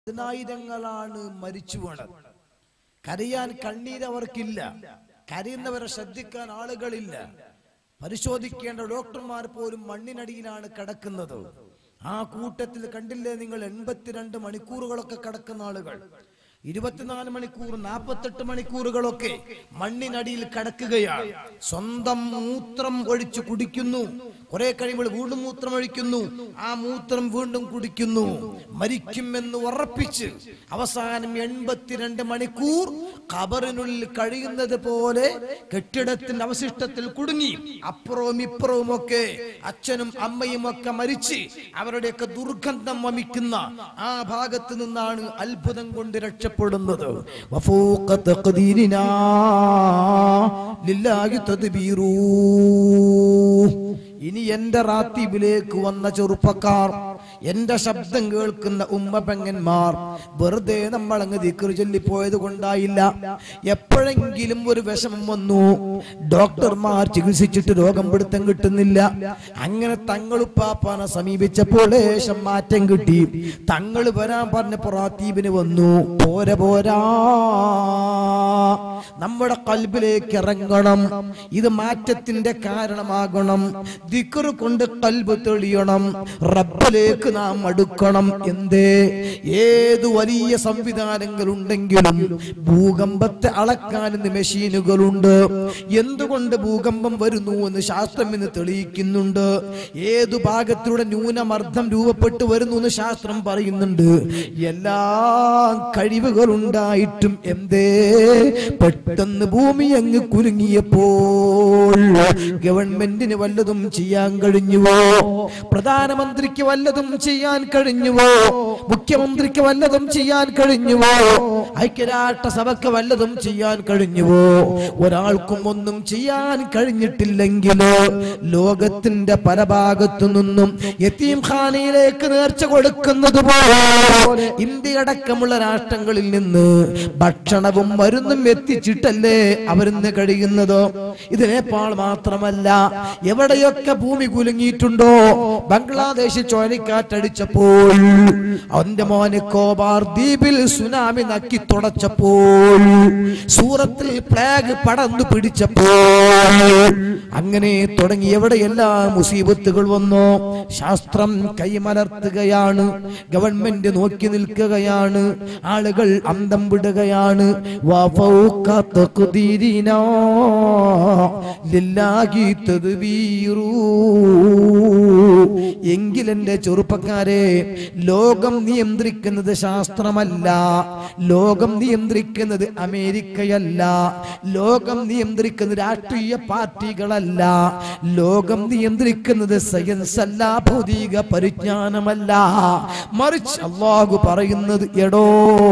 പതിനായിരങ്ങളാണ് മരിച്ചു വീണത് കരയാൻ കണ്ണീരവർക്കില്ല കരയുന്നവരെ ശ്രദ്ധിക്കാൻ ആളുകളില്ല പരിശോധിക്കേണ്ട ഡോക്ടർമാർ പോലും മണ്ണിനടിയിലാണ് കിടക്കുന്നത് ആ കൂട്ടത്തിൽ കണ്ടില്ലേ നിങ്ങൾ എൺപത്തിരണ്ട് മണിക്കൂറുകളൊക്കെ കിടക്കുന്ന ആളുകൾ ഇരുപത്തിനാല് മണിക്കൂർ നാൽപ്പത്തെട്ട് മണിക്കൂറുകളൊക്കെ മണ്ണിനടിയിൽ കിടക്കുകയാണ് സ്വന്തം മൂത്രം ഒഴിച്ചു കുടിക്കുന്നു കുറെ കഴിയുമ്പോൾ വീണ്ടും മൂത്രം ഒഴിക്കുന്നു ആ മൂത്രം വീണ്ടും കുടിക്കുന്നു മരിക്കുമെന്ന് ഉറപ്പിച്ച് അവസാനം എൺപത്തിരണ്ട് മണിക്കൂർ ഖബറിനുള്ളിൽ കഴിയുന്നത് പോലെ കെട്ടിടത്തിന്റെ അവശിഷ്ടത്തിൽ കുടുങ്ങി അപ്പുറവും ഇപ്പുറവും ഒക്കെ അച്ഛനും അമ്മയും ഒക്കെ മരിച്ച് അവരുടെയൊക്കെ ദുർഗന്ധം വമിക്കുന്ന ആ ഭാഗത്ത് നിന്നാണ് അത്ഭുതം കൊണ്ട് രക്ഷപ്പെടുന്നത് വഫൂഖ തഖ്ദീരിനാ ലില്ലാഹി തദ്ബീറൂ ഇനി എന്റെ റാത്തീബിലേക്ക് വന്ന ചെറുപ്പക്കാർ എന്റെ ശബ്ദം കേൾക്കുന്ന ഉമ്മ പെങ്ങന്മാർ വെറുതെ നമ്മൾ അങ്ങ് ദിക്കറ് ചൊല്ലിപ്പോയത് കൊണ്ടായില്ല എപ്പോഴെങ്കിലും ഒരു വിഷമം വന്നു ഡോക്ടർമാർ ചികിത്സിച്ചിട്ട് രോഗം പിടുത്തം കിട്ടുന്നില്ല അങ്ങനെ തങ്ങളുപ്പാപ്പാനെ സമീപിച്ചപ്പോൾ ലേശം മാറ്റം കിട്ടി തങ്ങൾ വരാൻ പറഞ്ഞപ്പോ റാത്തീബിന് വന്നു പോര പോരാ നമ്മുടെ കൽബിലേക്ക് ഇറങ്ങണം ഇത് മാറ്റത്തിന്റെ കാരണമാകണം ദിക്കറ് കൊണ്ട് കൽബ് തെളിയണം റബ്ബിലേക്ക് നാം അടുക്കണം എന്തേ ഏത് വലിയ സംവിധാനങ്ങൾ ഉണ്ടെങ്കിലും ഭൂകമ്പത്തെ അളക്കാൻ ഇന്ന് മെഷീനുകളുണ്ട് എന്തുകൊണ്ട് ഭൂകമ്പം വരുന്നു എന്ന് ശാസ്ത്രം ഇന്ന് തെളിയിക്കുന്നുണ്ട് ഏതു ഭാഗത്തിലൂടെ ന്യൂനമർദ്ദം രൂപപ്പെട്ടു വരുന്നു എന്ന് ശാസ്ത്രം പറയുന്നുണ്ട് എല്ലാ കഴിവുകളുണ്ടായിട്ടും എന്തേ പെട്ടെന്ന് ഭൂമി അങ്ങ് കുലുങ്ങിയപ്പോൾ ഗവൺമെന്റിന് വല്ലതും ചെയ്യാൻ കഴിഞ്ഞുവോ പ്രധാനമന്ത്രിക്ക് വല്ലതും ചെയ്യാൻ കഴിഞ്ഞുവോ മുഖ്യമന്ത്രിക്ക് വല്ലതും ചെയ്യാൻ കഴിഞ്ഞുവോ ഐക്യരാഷ്ട്രസഭയ്ക്ക് വല്ലതും ചെയ്യാൻ കഴിഞ്ഞുവോ ഒരാൾക്കും ഒന്നും ചെയ്യാൻ കഴിഞ്ഞിട്ടില്ലെങ്കിലോ ലോകത്തിന്റെ പല ഭാഗത്തു നിന്നും യത്തീം ഖാനയിലേക്ക് നേർച്ച കൊടുക്കുന്നത് പോലെ ഇന്ത്യ അടക്കമുള്ള രാഷ്ട്രങ്ങളിൽ നിന്ന് ഭക്ഷണവും മരുന്നും എത്തിച്ചിട്ടല്ലേ അവരിന്ന് കഴിയുന്നത് ഇത് നേപ്പാൾ മാത്രമല്ല എവിടെയൊക്കെ ഭൂമി കുലുങ്ങിയിട്ടുണ്ടോ ബംഗ്ലാദേശിൽ ചുഴലിക്കാറ്റടിച്ചപ്പോൾ അവന്റെ മോനെ കോബാർ ദ്വീപിൽ സുനാമി നക്കി തുടച്ചപ്പോൾ സൂറത്തിൽ പ്ലാഗ് പടർന്നു പിടിച്ചപ്പോൾ അങ്ങനെ തുടങ്ങി എവിടെയെല്ലാം മുസീബത്തുകൾ വന്നോ ശാസ്ത്രം കൈമലർത്തുകയാണ് ഗവൺമെന്റ് നോക്കി നിൽക്കുകയാണ് ആളുകൾ അന്തം വിടുകയാണ് വഫൗക തഖ്ദീരിനാ ലില്ലാഹി തദ്ബീറൂ എങ്കിൽ എന്റെ ചെറുപ്പക്കാരെ ലോകം നിയന്ത്രിക്കുന്നത് ശാസ്ത്രമല്ല ലോകം നിയന്ത്രിക്കുന്നത് അമേരിക്കയല്ല ലോകം നിയന്ത്രിക്കുന്നത് രാഷ്ട്രീയ പാർട്ടികളല്ല ലോകം നിയന്ത്രിക്കുന്നത് സയൻസ് അല്ല ഭൗതിക പരിജ്ഞാനമല്ല മറിച്ച് അള്ളാഹു പറയുന്നത് എടോ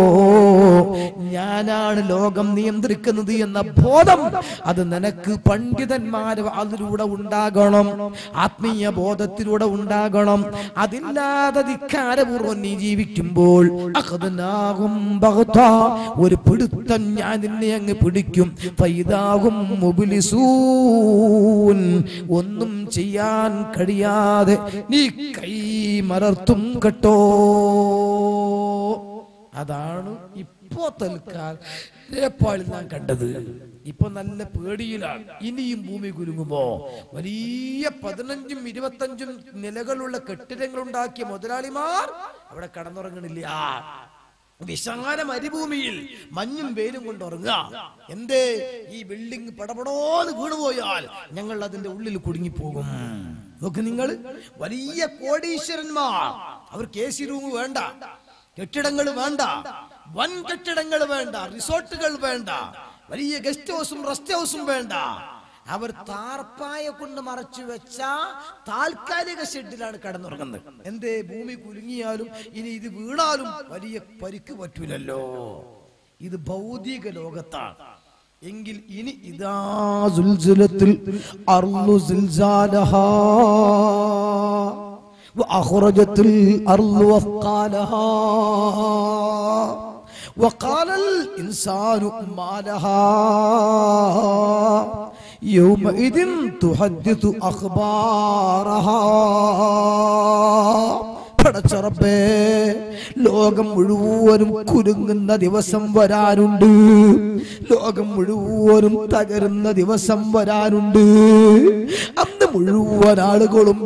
ഞാനാണ് ലോകം നിയന്ത്രിക്കുന്നത് എന്ന ബോധം അത് നിനക്ക് പണ്ഡിതന്മാര് അതിലൂടെ ഉണ്ടാകണം ആത്മീയ ബോധത്തിലൂടെ ഉണ്ടാകണം അതില്ലാതെ ധിക്കാരപൂർവ്വം നീ ജീവിക്കുമ്പോൾ അഖദ്നാഹും ബഗ്താ. ഒരു പിടുത്തം ഞാൻ നിന്നെ അങ്ങ് പിടിക്കും ഫൈദാഹും മുബ്ലിസൂൻ. ഒന്നും ചെയ്യാൻ കഴിയാതെ നീ കൈ മലർത്തും കേട്ടോ അതാണ് ഇപ്പോ തൽക്കാലം നേപ്പാളിൽ നാം കണ്ടത് ഇപ്പൊ നല്ല പേടിയിലാണ് ഇനിയും ഭൂമി കുലുങ്ങുമ്പോ വലിയ പതിനഞ്ചും ഇരുപത്തഞ്ചും നിലകളുള്ള കെട്ടിടങ്ങൾ ഉണ്ടാക്കിയ മുതലാളിമാർ അവിടെ കടന്നുറങ്ങണില്ല വിശാല മരുഭൂമിയിൽ മഞ്ഞും വെയിലും കൊണ്ട് ഉറങ്ങുക എന്തേ ഈ ബിൽഡിംഗ് പടപടോന്ന് വീണുപോയാൽ ഞങ്ങൾ അതിന്റെ ഉള്ളിൽ കുടുങ്ങിപ്പോകും നോക്ക് നിങ്ങൾ വലിയ കോടീശ്വരന്മാർ അവർക്ക് എ സി റൂം വേണ്ട കെട്ടിടങ്ങൾ വേണ്ട വൻ കെട്ടിടങ്ങൾ വേണ്ട റിസോർട്ടുകൾ വേണ്ട വലിയ ഗസ്റ്റ് ഹൗസും റെസ്റ്റ് ഹൗസും വേണ്ട അവർ താർപ്പായ കൊണ്ട് മറച്ചു വെച്ച താൽക്കാലിക ഷെഡിലാണ് കടന്നുറങ്ങുന്നത് എന്തേ ഭൂമി കുലുങ്ങിയാലും ഇനി ഇത് വീണാലും വലിയ പരിക്ക് പറ്റൂലല്ലോ ഇത് ഭൗതിക ലോകത്താണ് എങ്കിൽ ഇനി ഇതാ സുൽസുലത്തിൽ അർളു സിൽസാലഹാ وأخرجت الأرض أثقالها وقال الإنسان ما لها يومئذ تحدث أخبارها പടച്ചറപ്പേ ലോകം മുഴുവനും കുരുങ്ങുന്ന ദിവസം വരാനുണ്ട് ലോകം മുഴുവനും തകരുന്ന ദിവസം വരാനുണ്ട് അന്ന് മുഴുവൻ ആളുകളും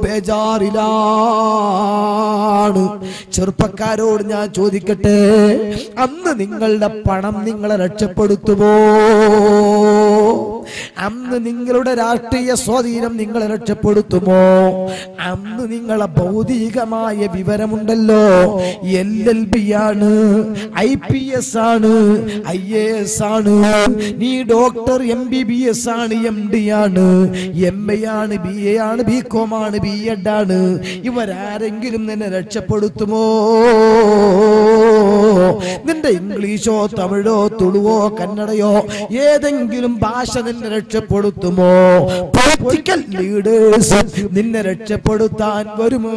ബേജാറിലാണ് ചെറുപ്പക്കാരോട് ഞാൻ ചോദിക്കട്ടെ അന്ന് നിങ്ങളുടെ പണം നിങ്ങളെ രക്ഷപ്പെടുത്തുമോ അന്ന് നിങ്ങളുടെ രാഷ്ട്രീയ സ്വാധീനം നിങ്ങളെ രക്ഷപ്പെടുത്തുമോ അന്ന് നിങ്ങളെ ഭൗതികമായ വിവരമുണ്ടല്ലോ എൽ എൽ ബി ആണ് ഐ പി എസ് ആണ് ഐ എ എസ് ആണ് നീ doctor M B B S ആണ് എം ഡി ആണ് എം എ ആണ് ബി എ ആണ് ബി കോം ആണ് ബി എഡ് ആണ് ഇവരാരെങ്കിലും നിന്നെ രക്ഷപ്പെടുത്തുമോ നിന്റെ ഇംഗ്ലീഷോ തമിഴോ തുളുവോ കന്നഡയോ ഏതെങ്കിലും ഭാഷ നിന്നെ രക്ഷപ്പെടുത്തുമോ പൊളിറ്റിക്കൽ ലീഡേഴ്സ് നിന്നെ രക്ഷപ്പെടുത്താൻ വരുമോ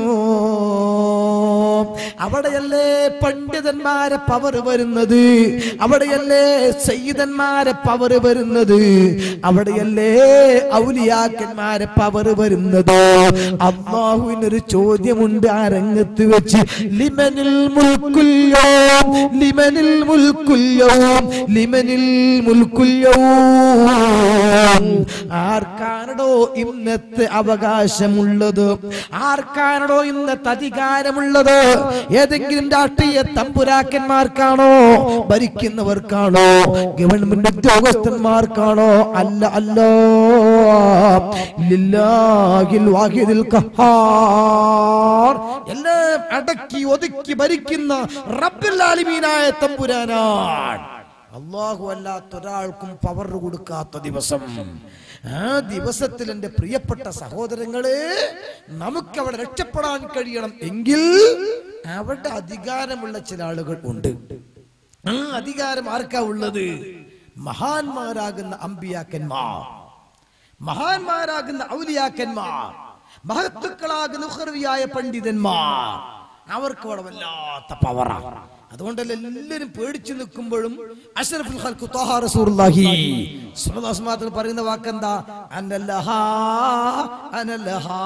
അവിടെയല്ലേ പണ്ഡിതന്മാരെ പവർ വരുന്നത് അവിടെയല്ലേ സയ്യിദന്മാരെ പവർ വരുന്നത് അവിടെയല്ലേ ഔലിയാക്കന്മാരെ പവർ വരുന്നത് അള്ളാഹുവിനൊരു ചോദ്യമുണ്ട് ആ രംഗത്ത് വെച്ച് ലിമനിൽ മുൽക്കുല്യോ ലിമനിൽ മുൽക്കുല്യോ ലിമനിൽ മുൽക്കുല്യോ ആർക്കാണോ ഇന്നത്തെ അവകാശമുള്ളത് ആർക്കാണോ ഇന്നത്തെ അധികാരമുള്ളത് ഏതെങ്കിലും രാഷ്ട്രീയ തമ്പുരാക്കന്മാർക്കാണോ ഭരിക്കുന്നവർക്കാണോ ഗവൺമെന്റ് ഉദ്യോഗസ്ഥന്മാർക്കാണോ അല്ല അല്ലോ ലില്ലാഹിൽ വാഹിദിൽ ഖഹാർ എല്ലാം അടക്കി ഒതുക്കി ഭരിക്കുന്ന റബ്ബുൽ ആലിമീനായ തമ്പുരാനാണ് അള്ളാഹു അല്ലാത്ത ഒരാൾക്കും പവർ കൊടുക്കാത്ത ദിവസം ആ ദിവസത്തിൽ എൻ്റെ പ്രിയപ്പെട്ട സഹോദരങ്ങളെ നമുക്ക് അവിടെ രക്ഷപ്പെടാൻ കഴിയണം എങ്കിൽ അവിടെ അധികാരമുള്ള ചില ആളുകൾ ഉണ്ട് ആ അധികാരം ആർക്കാ ഉള്ളത് മഹാന്മാരാകുന്ന അമ്പിയാക്കന്മാർ മഹാന്മാരാകുന്ന ഔലിയാക്കന്മാർ മഹത്തുക്കളാകുന്ന ഉഹർവിയായ പണ്ഡിതന്മാർ അവർക്ക് അവിടെ വല്ലാത്ത പവറാണ് അതുകൊണ്ടല്ല എല്ലാവരും പേടിച്ചു നിൽക്കുമ്പോഴും അഷ്റഫുൽ ഖൽഖു ത്വാഹ റസൂലുള്ളാഹി സ്വല്ലല്ലാഹു അലൈഹി വസല്ലം പറയുന്ന വാക്കെന്താ അനലഹാ അനലഹാ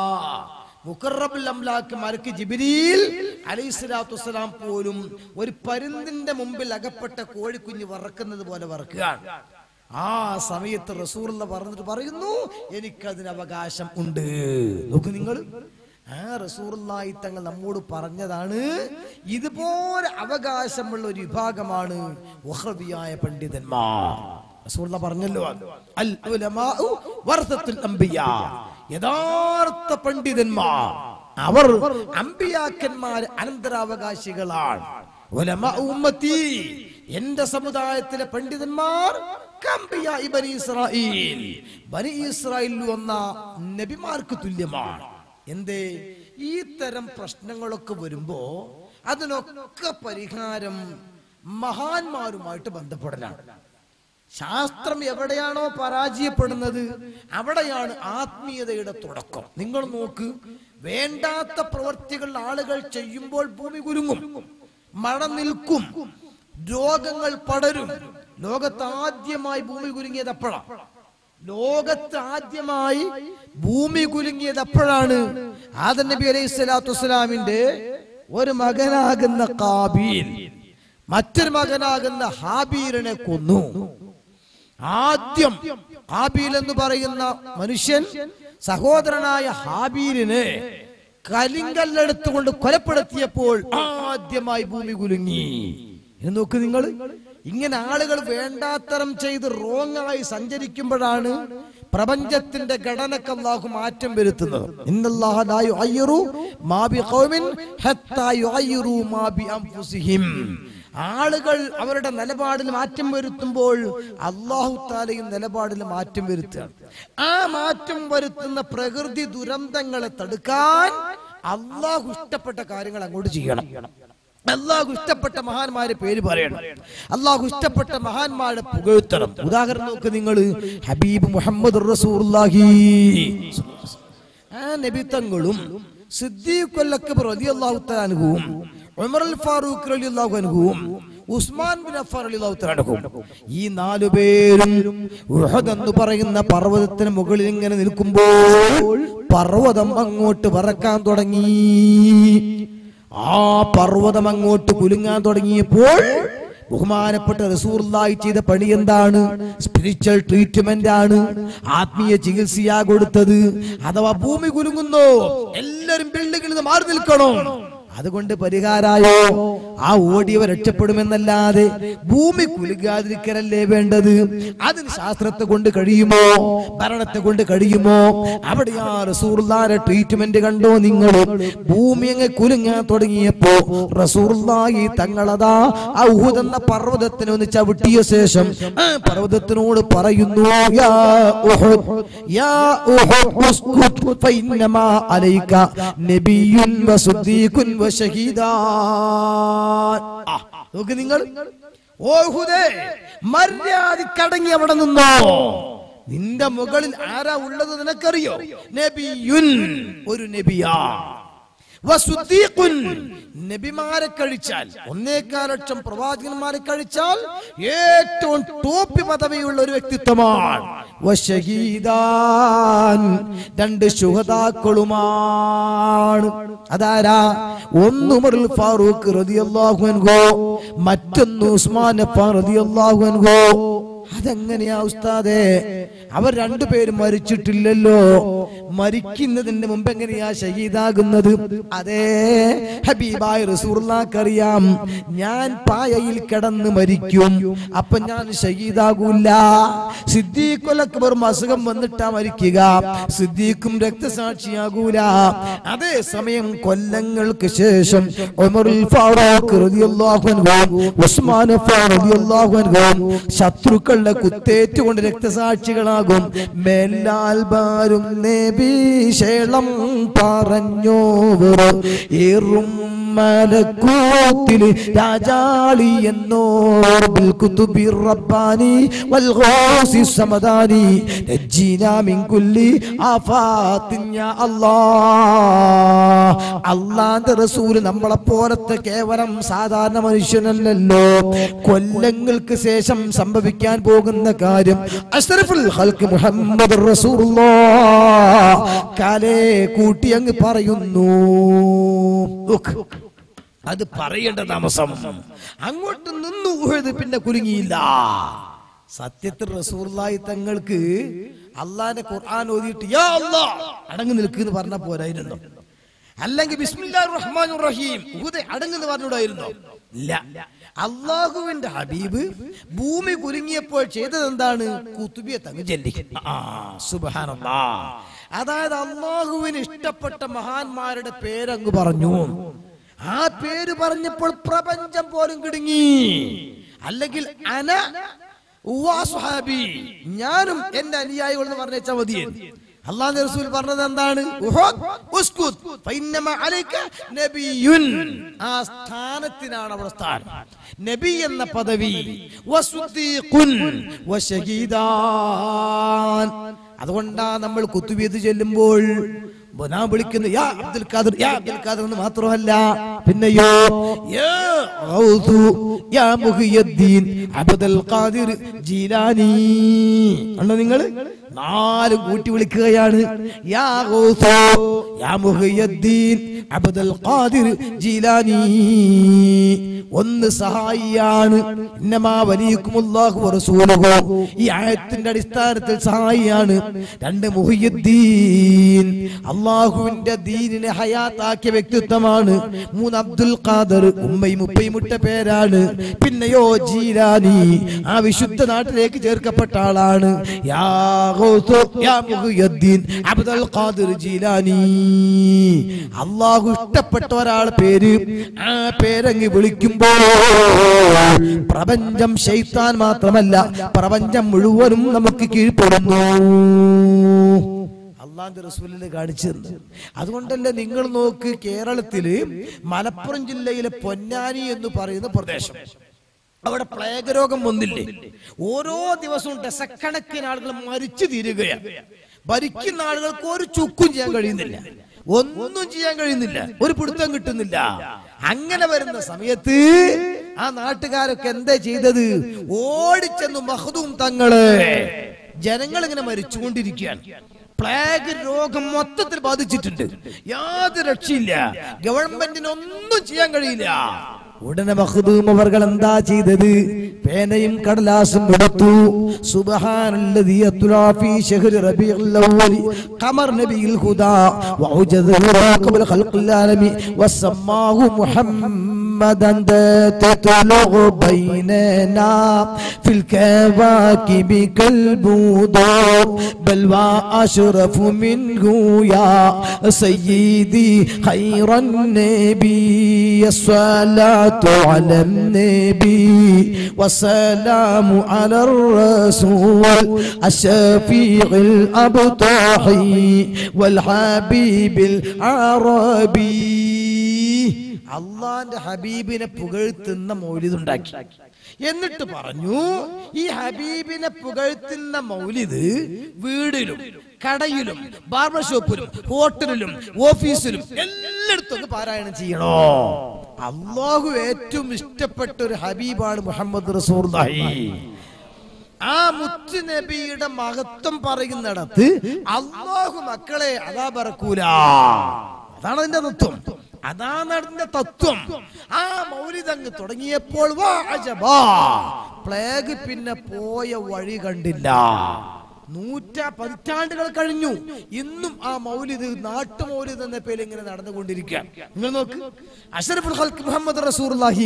മുഖറബുൽ അംലാക്കുമാർക്ക് ജിബിരിയിൽ അലൈഹിസ്സലാത്തു വസ്സലാം പോലും ഒരു പരുന്തിന്റെ മുമ്പിൽ അകപ്പെട്ട കോഴിക്കുഞ്ഞ് വറക്കുന്നത് പോലെ വറക്കുകയാണ് ആ സമയത്ത് റസൂറുള്ള പറഞ്ഞിട്ട് പറയുന്നു എനിക്കതിന് അവകാശം ഉണ്ട് നോക്ക് നിങ്ങൾ ആ റസൂറുള്ളായി തങ്ങൾ നമ്മോട് പറഞ്ഞതാണ് ഇതുപോലെ അവകാശമുള്ള ഒരു വിഭാഗമാണ് വഹ്റബിയായ പണ്ഡിതന്മാർ റസൂലുള്ള പറഞ്ഞല്ലോ അൽ ഉലമാഉ വറസത്തുൽ അംബിയാ യഥാർത്ഥ പണ്ഡിതന്മാർ അവർ അമ്പിയാക്കന്മാർ അനന്തരാവകാശികളാണ് ഉലമാ ഉമ്മത്തി എന്റെ സമുദായത്തിലെ പണ്ഡിതന്മാർ കമ്പിയ ബനി ഇസ്രായേൽ ബനി ഇസ്രായേലിൽ വന്ന നബിമാർക്ക് തുല്യമാണ് എന്തേ ഈ തരം പ്രശ്നങ്ങളൊക്കെ വരുമ്പോ അതിനൊക്കെ പരിഹാരം മഹാന്മാരുമായിട്ട് ബന്ധപ്പെടലാണ് ശാസ്ത്രം എവിടെയാണോ പരാജയപ്പെടുന്നത് അവിടെയാണ് ആത്മീയതയുടെ തുടക്കം നിങ്ങൾ നോക്ക് വേണ്ടാത്ത പ്രവർത്തികൾ ആളുകൾ ചെയ്യുമ്പോൾ ഭൂമി കുലുങ്ങും മഴ നിൽക്കും രോഗങ്ങൾ പടരും ലോകത്ത് ആദ്യമായി ഭൂമി കുലുങ്ങിയത് എപ്പോഴാണ് ലോകത്ത് ആദ്യമായി ഭൂമി കുലുങ്ങിയത് എപ്പോഴാണ് ആദൻ നബി അലൈഹി സ്വലാത്തു വസ്സലാമിന്റെ ഒരു മകനാകുന്ന കാബീൽ മറ്റൊരു മകനാകുന്ന ഹാബീലിനെ കൊന്നു ആദ്യം ഹാബീൽ എന്ന് പറയുന്ന മനുഷ്യൻ സഹോദരനായ ഹാബീലിനെ കലിങ്കല്ലെടുത്തുകൊണ്ട് കൊലപ്പെടുത്തിയപ്പോൾ ആദ്യമായി ഭൂമി കുലുങ്ങി എന്ന് നോക്ക് നിങ്ങൾ ഇങ്ങനെ ആളുകൾ വേണ്ടാത്തരം ചെയ്ത് റോങ് ആയി സഞ്ചരിക്കുമ്പോഴാണ് പ്രപഞ്ചത്തിന്റെ ഘടനക്ക് അല്ലാഹു മാറ്റം വരുത്തുന്നത് ഇന്നല്ലാഹ ലാ യുഅയ്യിറു മാ ബിഖൗമിൻ ഹത്താ യുഅയ്യിറു മാ ബിഅൻഫുസിഹിം ആളുകൾ അവരുടെ നിലപാടിൽ മാറ്റം വരുത്തുമ്പോൾ അള്ളാഹു താലയും നിലപാടിൽ മാറ്റം വരുത്തുകയാണ് ആ മാറ്റം വരുത്തുന്ന പ്രകൃതി ദുരന്തങ്ങളെ തടുക്കാൻ അള്ളാഹു ഇഷ്ടപ്പെട്ട കാര്യങ്ങൾ അങ്ങോട്ട് ചെയ്യണം അള്ളാഹു ഇഷ്ടപ്പെട്ട മഹാന്മാരെ പേര് പറയണം അള്ളാഹു ഇഷ്ടപ്പെട്ട മഹാന്മാരെ പുകഴ്ത്തണം ഉദാഹരണം നോക്ക് നിങ്ങൾ ഹബീബ് മുഹമ്മദ് റസൂലുള്ളാഹി ആ നബിത്തങ്ങളും സിദ്ദീഖ് അക്ബർ റളിയല്ലാഹു തആല അൻഹുവും ഉമർ അൽ ഫാറൂഖ് റളിയല്ലാഹു അൻഹുവും ഉസ്മാൻ ബിൻ അഫ്ഫാൻ റളിയല്ലാഹു തആല അൻഹുവും ഈ നാലു പേരും ഉഹദ് എന്ന് പറയുന്ന പർവ്വതത്തിന് മുകളിൽ ഇങ്ങനെ നിൽക്കുമ്പോൾ പർവ്വതം അങ്ങോട്ട് വറക്കാൻ തുടങ്ങി ആ പർവ്വതം അങ്ങോട്ട് കുലുങ്ങാൻ തുടങ്ങിയപ്പോൾ ബഹുമാനപ്പെട്ട റസൂർലായി ചെയ്ത പണി എന്താണ് സ്പിരിച്വൽ ട്രീറ്റ്മെന്റ് ആണ് ആത്മീയ ചികിത്സയാ കൊടുത്തത് അഥവാ ഭൂമി കുലുങ്ങുന്നു എല്ലാരും ബിൽഡിങ്ങിൽ നിന്ന് മാറി നിൽക്കണം അതുകൊണ്ട് പരിഹാരായോ ആ ഓടിയവ രക്ഷപ്പെടുമെന്നല്ലാതെ ഭൂമി കുലുങ്ങാതിരിക്കലല്ലേ വേണ്ടത് അതിന് ശാസ്ത്രത്തെ കൊണ്ട് കഴിയുമോ ഭരണത്തെ കൊണ്ട് കഴിയുമോ അവിടെ ആ റസൂർലാരെ ട്രീറ്റ്മെന്റ് കണ്ടോ നിങ്ങൾ ഭൂമി അങ്ങ് കുലുങ്ങാൻ തുടങ്ങിയപ്പോ റസൂർലായി തങ്ങളതാ ആ ഉഹുദ് എന്ന പർവ്വതത്തിനെ ഒന്ന് ചവിട്ടിയ ശേഷം ആ പർവ്വതത്തിനോട് പറയുന്നു യാ ഉഹുദ് യാ ഉഹുദ് ഉസ്കുത് ഫഇന്നമാ അലൈക നബിയ്യുൻ വസുദ്ദീഖുൻ വശഹീദാൻ ആ, നോക്ക് നിങ്ങൾ ഓ ഉഹുദേ മര്യാദക്കടങ്ങി അവിടെ നിന്നോ നിന്റെ മുകളിൽ ആരാ ഉള്ളത് നിനക്കറിയോ നബിയുൻ ഒരു നബിയാ വസുദ്ദീഖുൻ നബിമാരെ കഴിച്ചാൽ ഒന്നേക്കാൽ ലക്ഷം പ്രവാചകന്മാരെ കഴിച്ചാൽ ഏറ്റവും ടോപ്പ് പദവിയുള്ള ഒരു വ്യക്തിത്വമാണ് വശഹീദാൻ രണ്ട് ശുഹതാക്കളുമാണ് അതാരാ ഒന്ന് ഉമറുൽ ഫാറൂഖ് റളിയല്ലാഹു അൻഹു മറ്റൊന്ന് ഉസ്മാൻ അഫ്ഫാൻ റളിയല്ലാഹു അൻഹു അതെങ്ങനെയാ ഉസ്താദേ അവർ രണ്ടുപേരും മരിച്ചിട്ടില്ലല്ലോ മരിക്കുന്നതിന് മുമ്പ് എങ്ങനെയാ ഷഹീദാകുന്നത് അതേ ഹബീബായ റസൂർലാക്കറിയാം ഞാൻ പായയിൽ കിടന്ന് മരിക്കും അപ്പൊ ഞാൻ ഷഹീദാകൂല സിദ്ദീഖുലക്ബറും അസുഖം വന്നിട്ടാ മരിക്കുക സിദ്ദീഖും രക്തസാക്ഷിയാകൂല അതേ സമയം കൊല്ലങ്ങൾക്ക് ശേഷം ഉമറുൽ ഫാറൂഖ് റളിയല്ലാഹു അൻഹു ഉസ്മാൻ അഫ്ഫാൻ റളിയല്ലാഹു അൻഹു ശത്രുക്കളുടെ കുത്തേറ്റുകൊണ്ട് രക്തസാക്ഷികളാകും മേലാൽ ബാരും നബീശേളം പറഞ്ഞോവർ ഏറും മലക്കൂത്തിൽ രാജാളി എന്നോർ ബിൽ കുതുബി റബ്ബാനി വൽ ഗൗസി സമദാനി നജ്ജിനാ മിൻ കുല്ലി ആഫാത്തിൻ യാ അല്ലാഹ് അള്ളാന്റെ റസൂല് നമ്മളെ പോലത്തെ കേവലം സാധാരണ മനുഷ്യനല്ലല്ലോ കൊല്ലങ്ങൾക്ക് ശേഷം സംഭവിക്കാൻ പോകുന്ന കാര്യം അഷ്റഫുൽ ഖൽഖ് മുഹമ്മദ് റസൂലുള്ളാഹ് കാലേ കൂട്ടി അങ്ങ് പറയുന്നു ഉഖ്. അത് പറയേണ്ട താമസം അങ്ങോട്ട് നിന്നു ഉഹദ് പിന്നെ കുലുങ്ങിയില്ല സത്യത്തിൽ റസൂർലായി തങ്ങൾക്ക് അള്ളാന്റെ ഖുർആൻ ഓതിയിട്ട് യാ അല്ലാ അടങ്ങി നിൽക്കുന്നു പറഞ്ഞ പോരായിരുന്നു അല്ലെങ്കിൽ ബിസ്മില്ലാ റഹ്മാൻ റഹീം ഉഹദ് അടങ്ങുന്ന് പറഞ്ഞൂടായിരുന്നോ ഇല്ല അള്ളാഹുവിന്റെ ഹബീബ് ഭൂമി കുലുങ്ങിയപ്പോൾ ചെയ്തത് എന്താണ് കുത്തുബിയെ തങ്ങ് ചെല്ലി ആ സുബ്ഹാനല്ലാ അതായത് അള്ളാഹുവിന് ഇഷ്ടപ്പെട്ട മഹാന്മാരുടെ പേരങ്ങ് പറഞ്ഞു ആ പേര് പറഞ്ഞപ്പോൾ പ്രപഞ്ചം പോലും കിടുങ്ങി അല്ലെങ്കിൽ അന ഉവ്വാ സ്വഹാബി ഞാനും എന്റെ അനുയായികൾ എന്ന് പറഞ്ഞാൽ മതി അള്ളാഹു റസൂൽ പറഞ്ഞത് എന്താണ് ഉഹുദ് ഉസ്കുത് ഫഇന്നമ അലൈക നബിയുൻ ആ സ്ഥാനത്തിനാണ് അവിടെ സ്ഥാനം നബി എന്ന പദവി വസുദ്ദീഖുൻ വശഹീദാൻ അതുകൊണ്ടാ നമ്മൾ കുത്തുബീത് ചെല്ലുമ്പോൾ ഞാൻ വിളിക്കുന്നു യാ അബ്ദുൽ ഖാദർ യാ അബ്ദുൽ ഖാദർ എന്ന് മാത്രമല്ല പിന്നെയോ യാ ഗൗസു യാ മുഹിയുദ്ദീൻ അബ്ദുൽ ഖാദിർ ജീലാനി കണ്ടോ നിങ്ങൾ നാലും കൂട്ടി വിളിക്കുകയാണ് യാ ഗൗസു യാ മുഹിയുദ്ദീൻ അബ്ദുൽ ഖാദിർ ജീലാനി ഒന്ന് സഹായിയാണ് ഇന്നമാ വലിയക്കുമുല്ലാഹു വറസൂലുഹു ഈ ആയത്തിന്റെ അടിസ്ഥാനത്തിൽ സഹായിയാണ് രണ്ട് മുഹിയുദ്ദീൻ അള്ളാഹുവിന്റെ ദീനിനെ ഹയാത്താക്കിയ വ്യക്തിത്വമാണ് മൂന്ന് അബ്ദുൽ ഖാദർ ഉമ്മയും ഉപ്പയും മുട്ട പേരാണ് പിന്നെയോ ജീലാനി ആ വിശുദ്ധ നാട്ടിലേക്ക് ചേർക്കപ്പെട്ട ആളാണ് യാ ഗൗസു യാ മുഹിയുദ്ദീൻ അബ്ദുൽ ഖാദിർ ജീലാനി അള്ളാഹു ഇഷ്ടപ്പെട്ട ഒരാൾ പേര് ആ പേരങ്ങ് വിളിക്കുമ്പോൾ പ്രപഞ്ചം ശൈത്താൻ മാത്രമല്ല പ്രപഞ്ചം മുഴുവനും നമുക്ക് കീഴ്പ്പെടുന്നു അള്ളാന്റെ റസൂലിന് കാണിച്ചു തന്നു അതുകൊണ്ടല്ലേ നിങ്ങൾ നോക്ക് കേരളത്തില് മലപ്പുറം ജില്ലയിലെ പൊന്നാനി എന്ന് പറയുന്ന പ്രദേശം അവിടെ പ്ലേഗ് രോഗം വന്നില്ലേ ഓരോ ദിവസവും ഡസക്കണക്കിന് ആളുകൾ മരിച്ചു തീരുകയാണ് ഭരിക്കുന്ന ആളുകൾക്ക് ഒരു ചുക്കും ചെയ്യാൻ കഴിയുന്നില്ല ഒന്നും ചെയ്യാൻ കഴിയുന്നില്ല ഒരു പിടുത്തം കിട്ടുന്നില്ല അങ്ങനെ വരുന്ന സമയത്ത് ആ നാട്ടുകാരൊക്കെ എന്താ ചെയ്തത് ഓടിച്ചെന്ന് മഹദൂം തങ്ങള് ജനങ്ങൾ ഇങ്ങനെ മരിച്ചുകൊണ്ടിരിക്കുകയാണ് പ്ലേഗ് രോഗം മൊത്തത്തിൽ ബാധിച്ചിട്ടുണ്ട് യാതൊരു രക്ഷയില്ല ഗവൺമെന്റിന് ഒന്നും ചെയ്യാൻ കഴിയില്ല ഉടനെ മഹദൂം അവർകൾ എന്താ ചെയ്തത് പേനയും കടലാസും എടുത്തു സുബ്ഹാനല്ലദീ അത്ലാ ഫീ ശഹ്രി റബീഉൽ അവ്വൽ ഖമർ നബിയിൽ ഹുദാ വഅജദ ഖബല ഖൽഖിൽ ആലമി വസമ്മാഹു മുഹമ്മദൻ تطلع بيننا في الكواكب كالبدور بل وأشرف منه يا سيدي خير النبي الصلاة على النبي والسلام على الرسول الشفيع الأبطحي والحبيب العربي അള്ളാന്റെ ഹബീബിനെ പുകഴ്ത്തുന്ന മൗലിദ് ഉണ്ടാക്കി എന്നിട്ട് പറഞ്ഞു ഈ ഹബീബിനെ പുകഴ്ത്തുന്ന മൗലിദ് വീടിലും കടയിലും ബാർബർ ഷോപ്പിലും ഹോട്ടലിലും ഓഫീസിലും എല്ലായിടത്തും ഒന്ന് പാരായണം ചെയ്യണോ അള്ളാഹു ഏറ്റവും ഇഷ്ടപ്പെട്ട ഒരു ഹബീബാണ് മുഹമ്മദ് റസൂർലാഹി ആ മുത്തു നബിയുടെ മഹത്വം പറയുന്നിടത്ത് അള്ളാഹു മക്കളെ അതാ പറക്കൂല അതാണ് അതിന്റെ തത്വം അതാണ് അതിന്റെ തത്വം ആ മൗലിതങ്ങ് തുടങ്ങിയപ്പോൾ വാ അജബാ. പ്ലേഗ് പിന്നെ പോയ വഴി കണ്ടില്ല നൂറ്റ പതിറ്റാണ്ടുകൾ കഴിഞ്ഞു ഇന്നും ആ മൗലിദ് നാട്ടു മൗലിദ് എന്ന പേര് ഇങ്ങനെ നടന്നുകൊണ്ടിരിക്കുക നിങ്ങൾ നോക്ക് അഷറഫുൽ ഹൽക്ക് മുഹമ്മദ് റസൂർലാഹി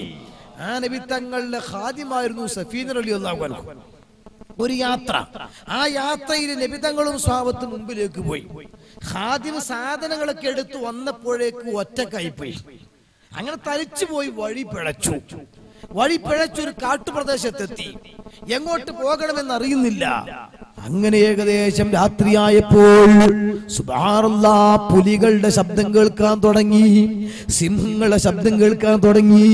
ആ നബി തങ്ങളുടെ ഖാദിമായിരുന്നു സഫീനർ അലി അള്ളാഹു ഒരു യാത്ര ആ യാത്രയിൽ നബിതങ്ങളും സ്വാപത്തും മുമ്പിലേക്ക് പോയി ഖാദിം സാധനങ്ങളൊക്കെ എടുത്തു വന്നപ്പോഴേക്ക് ഒറ്റക്കായിപ്പോയി അങ്ങനെ തരിച്ചു പോയി വഴി പിഴച്ചു വഴി പിഴച്ചൊരു കാട്ടുപ്രദേശത്തെത്തി എങ്ങോട്ട് പോകണമെന്ന് അറിയുന്നില്ല അങ്ങനെ ഏകദേശം രാത്രിയായപ്പോൾ സുബാറുള്ള പുലികളുടെ ശബ്ദം കേൾക്കാൻ തുടങ്ങി സിംഹങ്ങളുടെ ശബ്ദം കേൾക്കാൻ തുടങ്ങി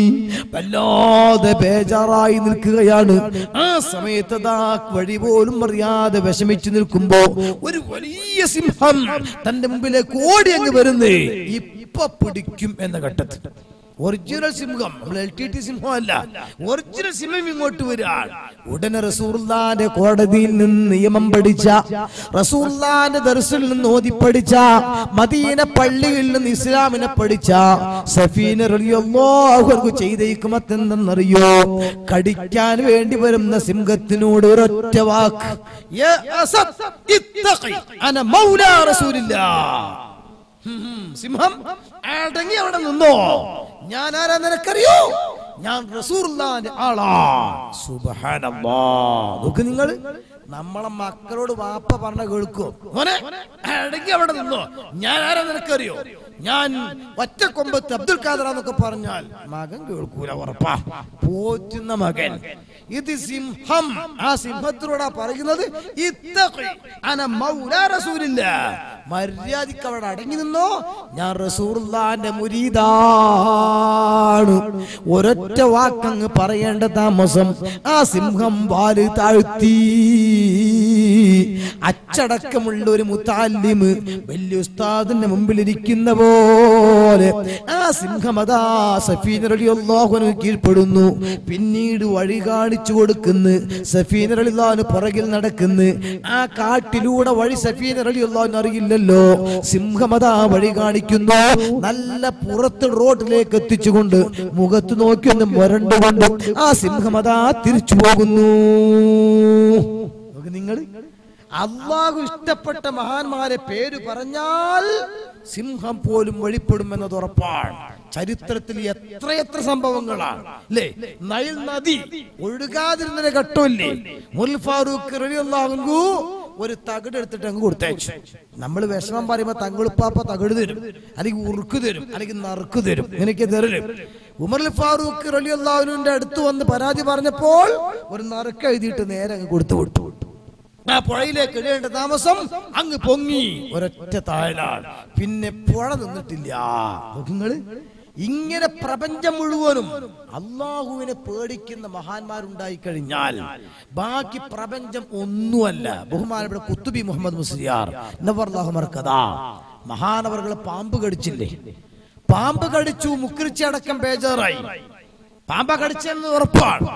വല്ലാതെ ബേജാറായി നിൽക്കുകയാണ് ആ സമയത്ത് ദാ വഴി പോലും അറിയാതെ വിഷമിച്ചു നിൽക്കുമ്പോ ഒരു വലിയ സിംഹം തന്റെ മുമ്പിലേക്ക് ഓടി അങ്ങ് വരുന്നേ ഇപ്പൊ പിടിക്കും എന്ന ഘട്ടത്തിൽ ഒറിജിനൽ സിംഹം നമ്മൾ എൽ ടി ടി സിംഹം അല്ല ഒറിജിനൽ സിംഹം ഇങ്ങോട്ട് വരാൻ ഉടനെ റസൂർലാന്റെ കോടതിയിൽ നിന്ന് നിയമം പഠിച്ച റസൂർലാന്റെ ദർസിൽ നിന്ന് ഓതി പഠിച്ച മദീന പള്ളിയിൽ നിന്ന് ഇസ്ലാമിനെ പഠിച്ച സഫീന റളിയല്ലാഹു ചെയ്ത ഹിക്മത്ത് എന്തെന്നറിയോ കടിക്കാൻ വേണ്ടി വരുന്ന സിംഹത്തിനോട് ഒരൊറ്റ വാക്ക് യാ അസദ് ഇത്തഖി അന മൗലാ റസൂലില്ലാഹ് ഹും, ഹും. സിംഹം അടങ്ങി അവിടെ നിന്നോ ഞാൻ ആരാ നിനക്കറിയോ ഞാൻ റസൂർലാന്റെ ആളാ സുബ്ഹാനല്ലാ നോക്ക് നിങ്ങൾ നമ്മളെ മക്കളോട് വാപ്പ പറഞ്ഞ കേൾക്കോ മോനെ അടങ്ങി അവിടെ നിന്നോ ഞാൻ ആരാ നിനക്കറിയോ ഞാൻ ഒറ്റ കൊമ്പത്ത് അബ്ദുൽ ഖാദറാന്നൊക്കെ പറഞ്ഞാൽ മകൻ കേൾക്കൂല ഉറപ്പാ പോറ്റുന്ന മകൻ ഇത് സിംഹം ആ സിംഹത്തിനോടാ പറയുന്നത് ഇത്തഖി അന മൗലാ റസൂലില്ല മര്യാദക്ക് അവിടെ അടങ്ങി നിന്നോ ഞാൻ റസൂർലാന്റെ മുരീദാണ് ഒരൊറ്റ വാക്കങ്ങ് പറയേണ്ട താമസം ആ സിംഹം വാല് താഴ്ത്തി അച്ചടക്കമുള്ള ഒരു മുത്താലിമ് വലിയ ഉസ്താദിന്റെ മുമ്പിൽ ഇരിക്കുന്ന പോലെ ആ സിംഹം അതാ സഫീന റളിയല്ലാഹുവിന് കീഴ്പ്പെടുന്നു പിന്നീട് വഴി കാണിച്ചു കൊടുക്കുന്നു സഫീന റളിയല്ലാഹുവിന് പുറകിൽ നടക്കുന്നു ആ കാട്ടിലൂടെ വഴി സഫീന റളിയല്ലാഹുവിന് അറിയില്ലല്ലോ സിംഹം അതാ വഴി കാണിക്കുന്നു നല്ല പുറത്ത് റോഡിലേക്ക് എത്തിച്ചുകൊണ്ട് മുഖത്ത് നോക്കി ഒന്ന് മുരണ്ടുകൊണ്ട് ആ സിംഹം അതാ തിരിച്ചു പോകുന്നു നിങ്ങൾ അള്ളാഹു ഇഷ്ടപ്പെട്ട മഹാന്മാരെ പേര് പറഞ്ഞാൽ സിംഹം പോലും വെളിപ്പെടുമെന്നത് ഉറപ്പാണ് ചരിത്രത്തിൽ എത്രയെത്ര സംഭവങ്ങളാണ് അല്ലേ നൈൽ നദി ഒഴുകാതിരുന്ന ഘട്ടമില്ലേ മുൽ ഫാറൂഖ് റളിയല്ലാഹു ഒരു തകിട് എടുത്തിട്ട് അങ്ങ് കൊടുത്തയച്ചു നമ്മൾ വിഷമം പറയുമ്പോ തങ്ങളുപ്പാപ്പ തകിട് തരും അല്ലെങ്കിൽ ഉറുക്ക് തരും അല്ലെങ്കിൽ നറുക്ക് തരും ഇങ്ങനെയൊക്കെ തരും ഉമർ ഫാറൂഖ് റളിയല്ലാഹുവിന്റെ അടുത്ത് വന്ന് പരാതി പറഞ്ഞപ്പോൾ ഒരു നറുക്ക് എഴുതിയിട്ട് നേരെ അങ്ങ് കൊടുത്തു വിട്ടു ആ പുഴയിലേക്ക് ഇടേണ്ട താമസം അങ്ങ് പൊങ്ങി ഒരൊറ്റ താഴലാണ് പിന്നെ പുഴ നിന്നിട്ടില്ല നിങ്ങള് ഇങ്ങനെ പ്രപഞ്ചം മുഴുവനും അള്ളാഹുവിനെ പേടിക്കുന്ന മഹാന്മാരുണ്ടായി കഴിഞ്ഞാൽ ബാക്കി പ്രപഞ്ചം ഒന്നുമല്ല ബഹുമാനപ്പെട്ട കുത്തുബി മുഹമ്മദ് മുസ്ലിയാർ നവർലാഹു മർക്കഥ മഹാനവറുകൾ പാമ്പ് കടിച്ചില്ലേ പാമ്പ് കടിച്ചു മുക്രിച്ചടക്കം ബേജാറായി പാമ്പ കടിച്ചെന്ന് ഉറപ്പാണ്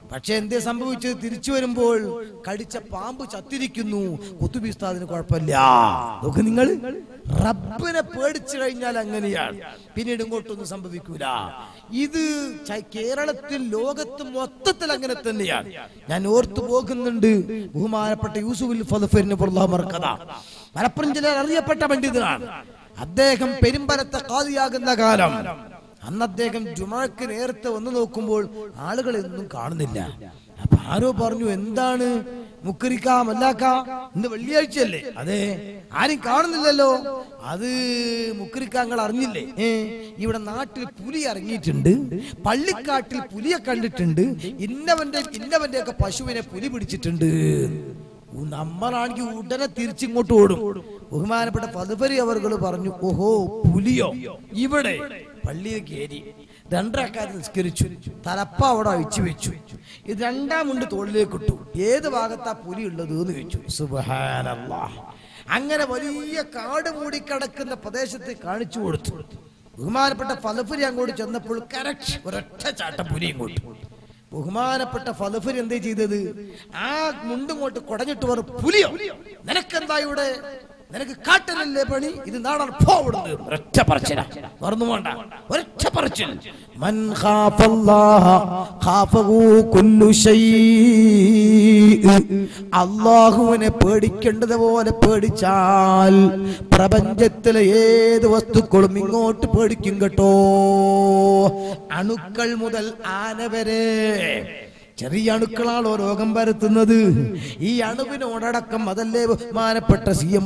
പക്ഷെ എന്തേ സംഭവിച്ചത് തിരിച്ചു വരുമ്പോൾ കടിച്ച പാമ്പ് ചത്തിരിക്കുന്നു കുത്തുബിസ്താദിന് കുഴപ്പമില്ല നോക്ക് നിങ്ങൾ റബ്ബിനെ പേടിച്ചു കഴിഞ്ഞാൽ അങ്ങനെയാണ് പിന്നീട് ഇങ്ങോട്ടൊന്നും സംഭവിക്കൂല ഇത് ച- കേരളത്തിൽ ലോകത്ത് മൊത്തത്തിൽ അങ്ങനെ തന്നെയാണ് ഞാൻ ഓർത്തു പോകുന്നുണ്ട് ബഹുമാനപ്പെട്ട യൂസുഫുൽ ഫദഫറിന് കഥ മലപ്പുറം ജില്ലയിൽ അറിയപ്പെട്ട പണ്ഡിതനാണ് അദ്ദേഹം പെരുമ്പലത്തെ കാതിയാകുന്ന കാലം അന്ന് അദ്ദേഹം ജുമാക്ക് നേരത്തെ വന്നു നോക്കുമ്പോൾ ആളുകളെയൊന്നും കാണുന്നില്ല അപ്പൊ ആരോ പറഞ്ഞു എന്താണ് മുക്കരിക്ക മല്ലാക്ക ഇന്ന് വെള്ളിയാഴ്ചയല്ലേ അതെ ആരും കാണുന്നില്ലല്ലോ അത് മുക്കരിക്കാങ്ങൾ അറിഞ്ഞില്ലേ ഏ ഇവിടെ നാട്ടിൽ പുലി ഇറങ്ങിയിട്ടുണ്ട് പള്ളിക്കാട്ടിൽ പുലിയെ കണ്ടിട്ടുണ്ട് ഇന്നവന്റെ ഇന്നവന്റെ ഒക്കെ പശുവിനെ പുലി പിടിച്ചിട്ടുണ്ട് നമ്മളാണെങ്കിൽ ഉടനെ തിരിച്ചിങ്ങോട്ട് ഓടും ബഹുമാനപ്പെട്ട പതുപരി അവർ പറഞ്ഞു ഓഹോ പുലിയോ ഇവിടെ പള്ളിയിൽ കയറി രണ്ടരക്കാർ നിസ്കരിച്ചു തലപ്പ അവിടെ അഴിച്ചു വെച്ചു ഇത് രണ്ടാമുണ്ട് തോളിലേക്ക് ഇട്ടു ഏത് ഭാഗത്താ പുലി ഉള്ളത് എന്ന് ചോദിച്ചു സുബഹാനല്ലാ അങ്ങനെ വലിയ കാട് മൂടിക്കിടക്കുന്ന പ്രദേശത്ത് കാണിച്ചു കൊടുത്തു ബഹുമാനപ്പെട്ട ഫലഫുരി അങ്ങോട്ട് ചെന്നപ്പോൾ കരക്ഷ ഒരൊറ്റ ചാട്ട പുലി ഇങ്ങോട്ട് ബഹുമാനപ്പെട്ട ഫലഫുരി എന്തേ ചെയ്തത് ആ മുണ്ടിങ്ങോട്ട് കുടഞ്ഞിട്ട് പറ പുലിയോ നിനക്കെന്താ ഇവിടെ നിനക്ക് കാട്ടലല്ലേ പണി ഇത് നാടാണ് പോവിടുന്നത് ഒരൊറ്റ പറച്ചില മറന്നു വേണ്ട ഒരൊറ്റ പറച്ചിൽ മൻ ഖാഫല്ലാഹ ഖാഫഹു കുല്ലു ശൈഇ അല്ലാഹുവിനെ പേടിക്കേണ്ടത് പോലെ പേടിച്ചാൽ പ്രപഞ്ചത്തിലെ ഏത് വസ്തുക്കളും ഇങ്ങോട്ട് പേടിക്കും കേട്ടോ അണുക്കൾ മുതൽ ആന വരെ ചെറിയ അണുക്കളാണോ രോഗം പരത്തുന്നത് ഈ അണുവിനോടടക്കം അതല്ലേ ബഹുമാനപ്പെട്ട സി എം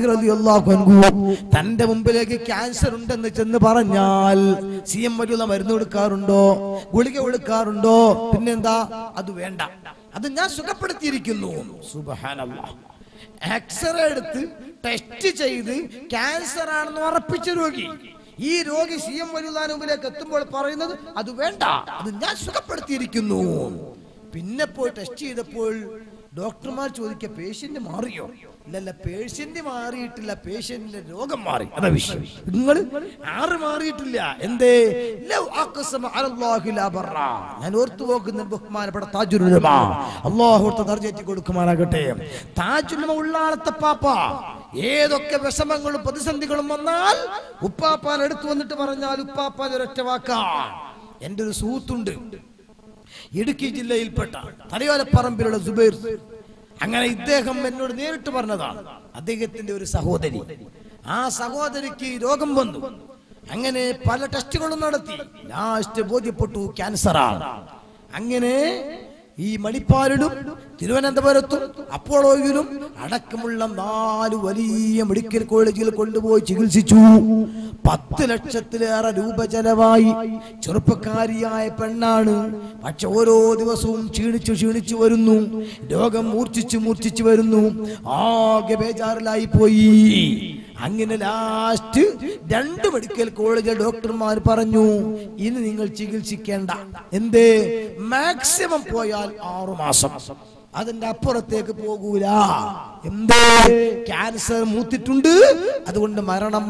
തന്റെ മുമ്പിലേക്ക് ക്യാൻസർ ഉണ്ടെന്ന് ചെന്ന് പറഞ്ഞാൽ സി എം വലുത മരുന്ന് കൊടുക്കാറുണ്ടോ ഗുളിക കൊടുക്കാറുണ്ടോ പിന്നെന്താ അത് വേണ്ട അത് ഞാൻ സുഖപ്പെടുത്തിയിരിക്കുന്നു സുബഹാനല്ലാ എക്സ്റേ എടുത്ത് ടെസ്റ്റ് ചെയ്ത് ക്യാൻസർ ആണെന്ന് ഉറപ്പിച്ച രോഗി ഈ രോഗി സി എം വലുതാൻ മുമ്പിലേക്ക് എത്തുമ്പോൾ പറയുന്നത് അത് വേണ്ട അത് ഞാൻ സുഖപ്പെടുത്തിയിരിക്കുന്നു പിന്നെ പോയി ടെസ്റ്റ് ചെയ്തപ്പോൾ ഡോക്ടർമാർ ചോദിക്കുക പേഷ്യന്റ് മാറിയോ ഇല്ലല്ല പേഷ്യന്റ് മാറിയിട്ടില്ല പേഷ്യന്റിന്റെ രോഗം മാറി അതാ വിഷയം നിങ്ങൾ ആറ് മാറിയിട്ടില്ല എന്തേ ലൗ അഖ്സമ അലല്ലാഹി ലാ ബറ. ഞാൻ ഓർത്തു പോകുന്ന ബഹുമാനപ്പെട്ട താജുലുലമ അള്ളാഹു ദർജറ്റി കൊടുക്കുമാറാകട്ടെ താജുലുമ ഉള്ളാളത്തെ പാപ്പ ഏതൊക്കെ വിഷമങ്ങളും പ്രതിസന്ധികളും വന്നാൽ ഉപ്പാപ്പാൻ എടുത്തു വന്നിട്ട് പറഞ്ഞാൽ ഉപ്പാപ്പാൻ ഒരൊറ്റ വാക്കാ എന്റെ ഒരു സുഹൃത്തുണ്ട് ഇടുക്കി ജില്ലയിൽപ്പെട്ട തലയോലപ്പറമ്പിലുള്ള സുബൈർ അങ്ങനെ ഇദ്ദേഹം എന്നോട് നേരിട്ട് പറഞ്ഞതാണ് അദ്ദേഹത്തിന്റെ ഒരു സഹോദരി ആ സഹോദരിക്ക് രോഗം വന്നു അങ്ങനെ പല ടെസ്റ്റുകളും നടത്തി ലാസ്റ്റ് ബോധ്യപ്പെട്ടു ക്യാൻസറാണ് അങ്ങനെ ഈ മണിപ്പാലിലും തിരുവനന്തപുരത്തും അപ്പോളോയിലും അടക്കമുള്ള നാല് വലിയ മെഡിക്കൽ കോളേജുകൾ കൊണ്ടുപോയി ചികിത്സിച്ചു പത്ത് ലക്ഷത്തിലേറെ രൂപ ചെലവായി ചെറുപ്പക്കാരിയായ പെണ്ണാണ് പക്ഷെ ഓരോ ദിവസവും ക്ഷീണിച്ചു ക്ഷീണിച്ചു വരുന്നു രോഗം മൂർച്ഛിച്ചു മൂർച്ഛിച്ചു വരുന്നു ആകെ ബേജാറിലായി പോയി അങ്ങനെ ലാസ്റ്റ് രണ്ട് മെഡിക്കൽ കോളേജ് ഡോക്ടർമാർ പറഞ്ഞു ഇനി നിങ്ങൾ ചികിത്സിക്കേണ്ട എന്തേ മാക്സിമം പോയാൽ ആറു മാസം അതിന്റെ അപ്പുറത്തേക്ക് പോകൂല എന്തേ ക്യാൻസർ മൂത്തിട്ടുണ്ട് അതുകൊണ്ട് മരണം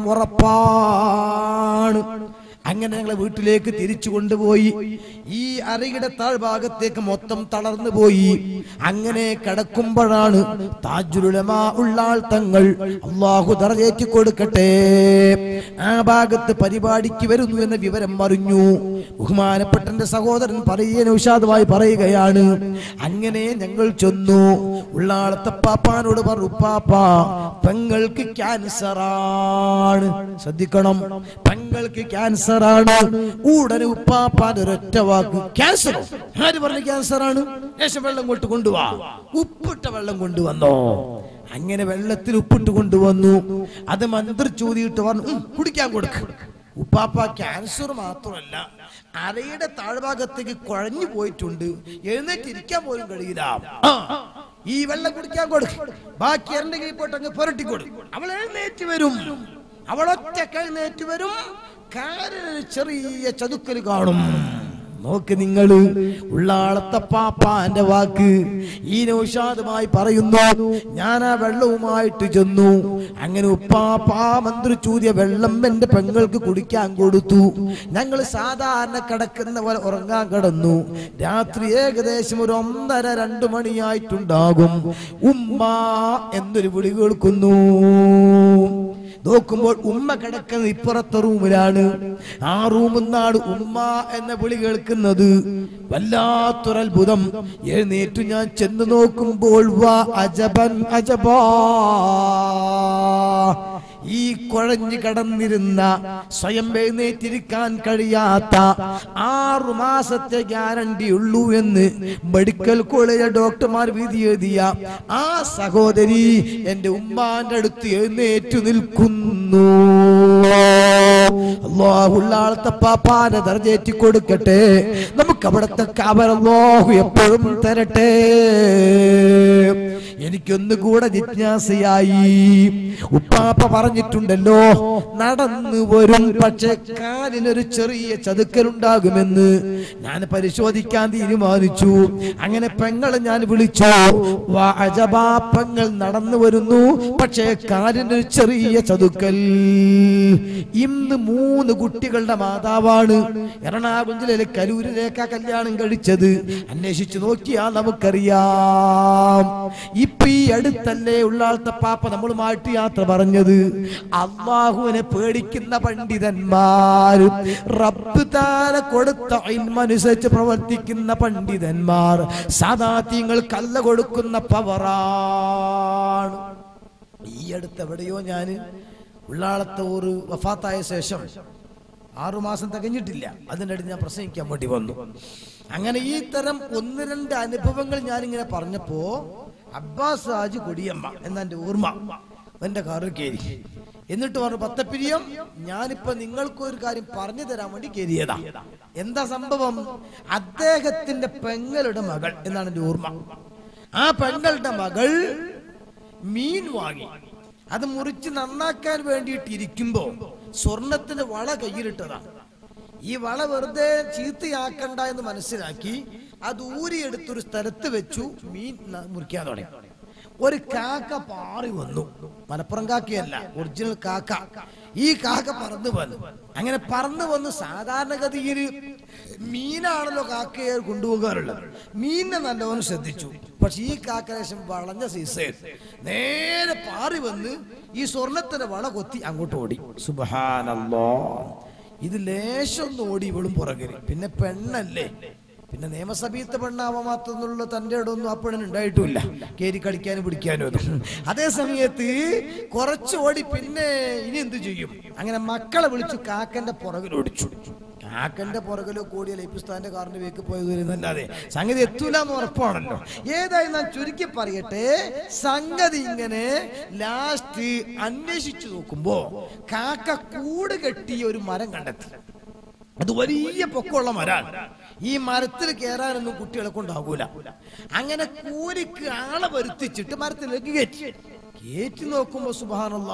ഉറപ്പാണ് അങ്ങനെ ഞങ്ങളെ വീട്ടിലേക്ക് തിരിച്ചു കൊണ്ടുപോയി ഈ അരയുടെ താഴ്ഭാഗത്തേക്ക് മൊത്തം തളർന്നു പോയി അങ്ങനെ കിടക്കുമ്പോഴാണ് താജുലുലമ ഉള്ളാൾ തങ്ങൾ അള്ളാഹു ദറജേറ്റി കൊടുക്കട്ടെ ആ ഭാഗത്ത് പരിപാടിക്ക് വരുന്നു എന്ന വിവരം അറിഞ്ഞു ബഹുമാനപ്പെട്ട എന്റെ സഹോദരൻ പറയുക ഉഷാദമായി പറയുകയാണ് അങ്ങനെ ഞങ്ങൾ ചെന്നു ഉള്ളാളത്തെ പാപ്പാനോട് പറഞ്ഞു ഉപ്പാപ്പ പെങ്ങൾക്ക് ക്യാൻസർ ആണ് ശ്രദ്ധിക്കണം പെങ്ങൾക്ക് ക്യാൻസർ ആണ് ഉടനെ ഉപ്പാപ്പാന്റെ ഒരൊറ്റ വാക്ക് ക്യാൻസർ ആര് പറഞ്ഞു ക്യാൻസർ ആണ് ലേശം വെള്ളം കൊണ്ട് കൊണ്ടുവാ ഉപ്പിട്ട വെള്ളം കൊണ്ടുവന്നോ അങ്ങനെ വെള്ളത്തിൽ ഉപ്പിട്ട് കൊണ്ടുവന്നു അത് മന്ത്രി ചോദിയിട്ട് പറഞ്ഞു "ഉം, കുടിക്കാൻ കൊടുക്കും ഉപ്പാപ്പ ക്യാൻസർ മാത്രമല്ല അരയുടെ താഴ്ഭാഗത്തേക്ക് കുഴഞ്ഞു പോയിട്ടുണ്ട് എഴുന്നേറ്റിരിക്കാൻ പോലും കഴിയില്ല ആ, ഈ വെള്ളം കുടിക്കാൻ കൊടുക്കും ബാക്കി എന്റെ കൈ പോയിട്ട് അങ്ങ് പുരട്ടി കൊടുക്കും അവൾ എഴുന്നേറ്റ് വരും അവൾ ഒറ്റ എഴുന്നേറ്റ് വരും കാലിന് ചെറിയ ചതുക്കൽ കാണും നോക്ക് നിങ്ങള് ഉള്ളാളത്തെ പാപ്പാന്റെ വാക്ക് ഈ നൗഷാദുമായി പറയുന്നു ഞാൻ ആ വെള്ളവുമായിട്ട് ചെന്നു അങ്ങനെ ഉപ്പാപ്പാ മന്ത്രി ചൂതിയ വെള്ളം എന്റെ പെങ്ങൾക്ക് കുടിക്കാൻ കൊടുത്തു ഞങ്ങൾ സാധാരണ കിടക്കുന്ന പോലെ ഉറങ്ങാൻ കിടന്നു രാത്രി ഏകദേശം ഒരു ഒന്നര രണ്ട് മണിയായിട്ടുണ്ടാകും ഉമ്മ എന്നൊരു വിളി കേൾക്കുന്നു നോക്കുമ്പോൾ ഉമ്മ കിടക്കുന്നത് ഇപ്പുറത്തെ റൂമിലാണ് ആ റൂമിൽ നിന്നാണ് ഉമ്മ എന്ന വിളി കേൾക്കുന്നത് വല്ലാത്തൊരത്ഭുതം എഴുന്നേറ്റു ഞാൻ ചെന്ന് നോക്കുമ്പോൾ വാ അജബൻ അജബാ ഈ കുഴഞ്ഞു കടന്നിരുന്ന സ്വയം എഴുന്നേറ്റിരിക്കാൻ കഴിയാത്ത ആറു മാസത്തെ ഗ്യാരണ്ടി ഉള്ളൂ എന്ന് മെഡിക്കൽ കോളേജ് ഡോക്ടർമാർ വിധി എഴുതിയ ആ സഹോദരി എന്റെ ഉമ്മാന്റെ അടുത്ത് എഴുന്നേറ്റു നിൽക്കുന്നു അള്ളാഹുള്ളാളത്തെ പാപ്പാനെ ദർജേറ്റി കൊടുക്കട്ടെ നമുക്ക് അവിടത്തെ കാവലല്ലാഹു എപ്പോഴും തരട്ടെ എനിക്കൊന്നു കൂടെ ജിജ്ഞാസയായി ഉപ്പാപ്പ പറഞ്ഞിട്ടുണ്ടല്ലോ നടന്നു വരും പക്ഷെ കാലിനൊരു ചെറിയ ചതുക്കലുണ്ടാകുമെന്ന് ഞാൻ പരിശോധിക്കാൻ തീരുമാനിച്ചു അങ്ങനെ പെങ്ങളെ ഞാൻ വിളിച്ചു വാ അജബാ പെങ്ങൾ നടന്നു വരുന്നു പക്ഷേ കാലിനൊരു ചെറിയ ചതുക്കൽ ഇന്ന് മൂന്ന് കുട്ടികളുടെ മാതാവാണ് എറണാകുളം ജില്ലയിലെ കലൂരിലേക്കാ കല്യാണം കഴിച്ചത് അന്വേഷിച്ചു നോക്കിയാൽ നമുക്കറിയാം ഇപ്പൊ ഈ അടുത്തല്ലേ ഉള്ളാളത്തെ പാപ്പ നമ്മളുമായിട്ട് യാത്ര പറഞ്ഞത് അള്ളാഹുവിനെ പേടിക്കുന്ന പണ്ഡിതന്മാർ റബ്ബ് താര കൊടുത്ത ഇൽമനുസരിച്ച് പ്രവർത്തിക്കുന്ന പണ്ഡിതന്മാർ സാധാത്യങ്ങൾ കല്ല കൊടുക്കുന്ന പവറാണ് ഈ അടുത്ത് എവിടെയോ ഞാൻ ഉള്ളാളത്തെ ഒരു വഫാത്തായ ശേഷം ആറുമാസം തികഞ്ഞിട്ടില്ല അതിനിടയിൽ ഞാൻ പ്രസംഗിക്കാൻ വേണ്ടി വന്നു അങ്ങനെ ഈ തരം ഒന്ന് രണ്ട് അനുഭവങ്ങൾ ഞാനിങ്ങനെ പറഞ്ഞപ്പോ അബ്ബാസ് ഹാജി കൊടിയമ്മ എന്നെ ഓർമ്മ എന്റെ കാറിൽ കയറി എന്നിട്ട് പറഞ്ഞു പത്തപ്പിരിയം ഞാനിപ്പോ നിങ്ങൾക്ക് ഒരു കാര്യം പറഞ്ഞു തരാൻ വേണ്ടി കയറിയതാ എന്താ സംഭവം അദ്ദേഹത്തിന്റെ പെങ്ങളുടെ മകൾ എന്നാണ് എന്റെ ഓർമ്മ ആ പെങ്ങളുടെ മകൾ മീൻ വാങ്ങി അത് മുറിച്ച് നന്നാക്കാൻ വേണ്ടിയിട്ട് ഇരിക്കുമ്പോ സ്വർണത്തിന്റെ വള കയ്യിലിട്ടതാണ് ഈ വള വെറുതെ ചീത്തയാക്കണ്ട എന്ന് മനസ്സിലാക്കി അത് ഊരിയെടുത്തൊരു സ്ഥലത്ത് വെച്ചു മീൻ ന- മുറിക്കാൻ തുടങ്ങി ഒരു കാക്ക പാറി വന്നു മലപ്പുറം കാക്കയല്ല ഒറിജിനൽ കാക്ക ഈ കാക്ക പറന്നു വന്നു അങ്ങനെ പറന്നു വന്ന് സാധാരണഗതിയിൽ മീനാണല്ലോ കാക്കയെ കൊണ്ടുപോകാറുള്ളത് മീനിനെ നല്ലവണ്ണം ശ്രദ്ധിച്ചു പക്ഷെ ഈ കാക്ക ലേശം വളഞ്ഞ സീസേ നേരെ പാറി വന്ന് ഈ സ്വർണത്തിന്റെ വള കൊത്തി അങ്ങോട്ട് ഓടി സുബഹാനല്ലോ ഇത് ലേശം ഒന്ന് ഓടി ഇവളും പുറകിൽ പിന്നെ പെണ്ണല്ലേ പിന്നെ നിയമസഭയത്തെ പെണ്ണാവാൻ മാത്രമുള്ള തന്റെ ഇടമൊന്നും അപ്പോഴും ഉണ്ടായിട്ടുമില്ല കയറി കളിക്കാനും പിടിക്കാനും ഒന്നും അതേ സമയത്ത് കുറച്ച് ഓടി പിന്നെ ഇനി എന്ത് ചെയ്യും അങ്ങനെ മക്കളെ വിളിച്ചു കാക്കന്റെ പുറകിൽ ഓടിച്ചു കാക്കന്റെ പുറകിലോ കൂടിയ ലൈപ്പിസ്ഥാന്റെ കാറിന്റെ വേക്ക് പോയത് എന്നല്ലാതെ സംഗതി എത്തൂല എന്ന് ഉറപ്പാണല്ലോ ഏതായാലും ഞാൻ ചുരുക്കി പറയട്ടെ സംഗതി ഇങ്ങനെ ലാസ്റ്റ് അന്വേഷിച്ചു നോക്കുമ്പോ കാക്ക കൂട് കെട്ടിയ ഒരു മരം കണ്ടെത്തി അത് വലിയ പൊക്കമുള്ള മരാണ് ഈ മരത്തിൽ കയറാനൊന്നും കുട്ടികളെ കൊണ്ടാകൂല അങ്ങനെ കൂരിക്ക് ആളെ വരുത്തിച്ചിട്ട് മരത്തിലേക്ക് കയറ്റി കയറ്റി നോക്കുമ്പോ സുബാനുള്ള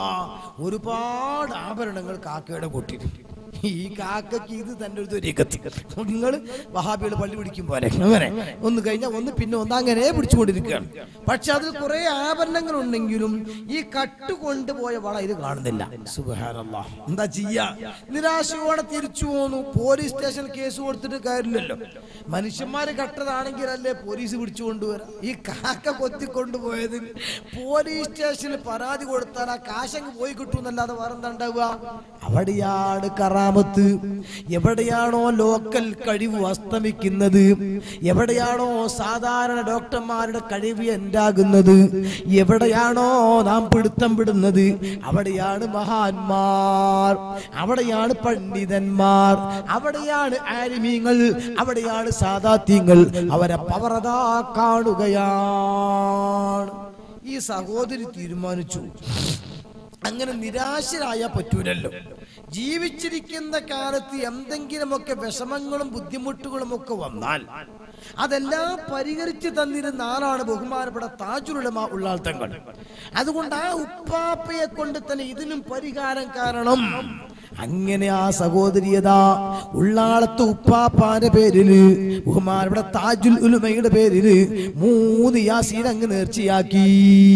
ഒരുപാട് ആഭരണങ്ങൾ കാക്കയുടെ കൊട്ടിട്ടുണ്ട് ഈ കാക്കയ്ക്ക് ഇത് തന്നെ ഒരു തൊരീക്കത്തി നിങ്ങൾ വഹാബികൾ പള്ളി പിടിക്കും പോലെ അങ്ങനെ ഒന്ന് കഴിഞ്ഞാൽ ഒന്ന് പിന്നെ ഒന്ന് അങ്ങനെ പിടിച്ചുകൊണ്ടിരിക്കുകയാണ് പക്ഷെ അതിൽ കുറെ ആഭരണങ്ങൾ ഉണ്ടെങ്കിലും ഈ കട്ട് കൊണ്ടുപോയ വള ഇത് കാണുന്നില്ല സുബഹാനല്ലാ എന്താ ചെയ്യാ നിരാശയോടെ തിരിച്ചു പോന്നു പോലീസ് സ്റ്റേഷൻ കേസ് കൊടുത്തിട്ട് കാര്യമില്ലല്ലോ മനുഷ്യന്മാര് കട്ടതാണെങ്കിൽ അല്ലേ പോലീസ് പിടിച്ചു കൊണ്ടുവരാം ഈ കാക്ക കൊത്തിക്കൊണ്ടുപോയത് പോലീസ് സ്റ്റേഷനിൽ പരാതി കൊടുത്താൽ ആ കാശങ്ങ് പോയി കിട്ടുമെന്നല്ലാതെ വേറെന്താ ഉണ്ടാവുക അവിടെയാണ് കറാമത്ത് എവിടെയാണോ ലോക്കൽ കഴിവ് അസ്തമിക്കുന്നത് എവിടെയാണോ സാധാരണ ഡോക്ടർമാരുടെ കഴിവ് ഉണ്ടാകുന്നത് എവിടെയാണോ നാം പിടുത്തം വിടുന്നത് അവിടെയാണ് മഹാന്മാർ അവിടെയാണ് പണ്ഡിതന്മാർ അവിടെയാണ് ആലിമീങ്ങൾ അവിടെയാണ് സാദാത്യങ്ങൾ അവരെ പവറതാ കാണുകയാണ് ഈ സഹോദരി തീരുമാനിച്ചു അങ്ങനെ നിരാശരായ പറ്റൂലല്ലോ ജീവിച്ചിരിക്കുന്ന കാലത്ത് എന്തെങ്കിലുമൊക്കെ വിഷമങ്ങളും ബുദ്ധിമുട്ടുകളും ഒക്കെ വന്നാൽ അതെല്ലാം പരിഹരിച്ചു തന്നിരുന്ന ആളാണ് ബഹുമാനപ്പെട്ട താജുലുലമ ഉള്ളാൾ തങ്ങൾ അതുകൊണ്ട് ആ ഉപ്പാപ്പയെ കൊണ്ട് തന്നെ ഇതിനും പരിഹാരം കാരണം അങ്ങനെ ആ സഹോദരിയതാ ഉള്ളാളത്ത് ഉപ്പാപ്പാന്റെ പേരില് ബഹുമാനയുടെ താജുൽ ഉലുമയുടെ പേരില് മൂന്ന് യാസീൻ അങ്ങ് നേർച്ചയാക്കി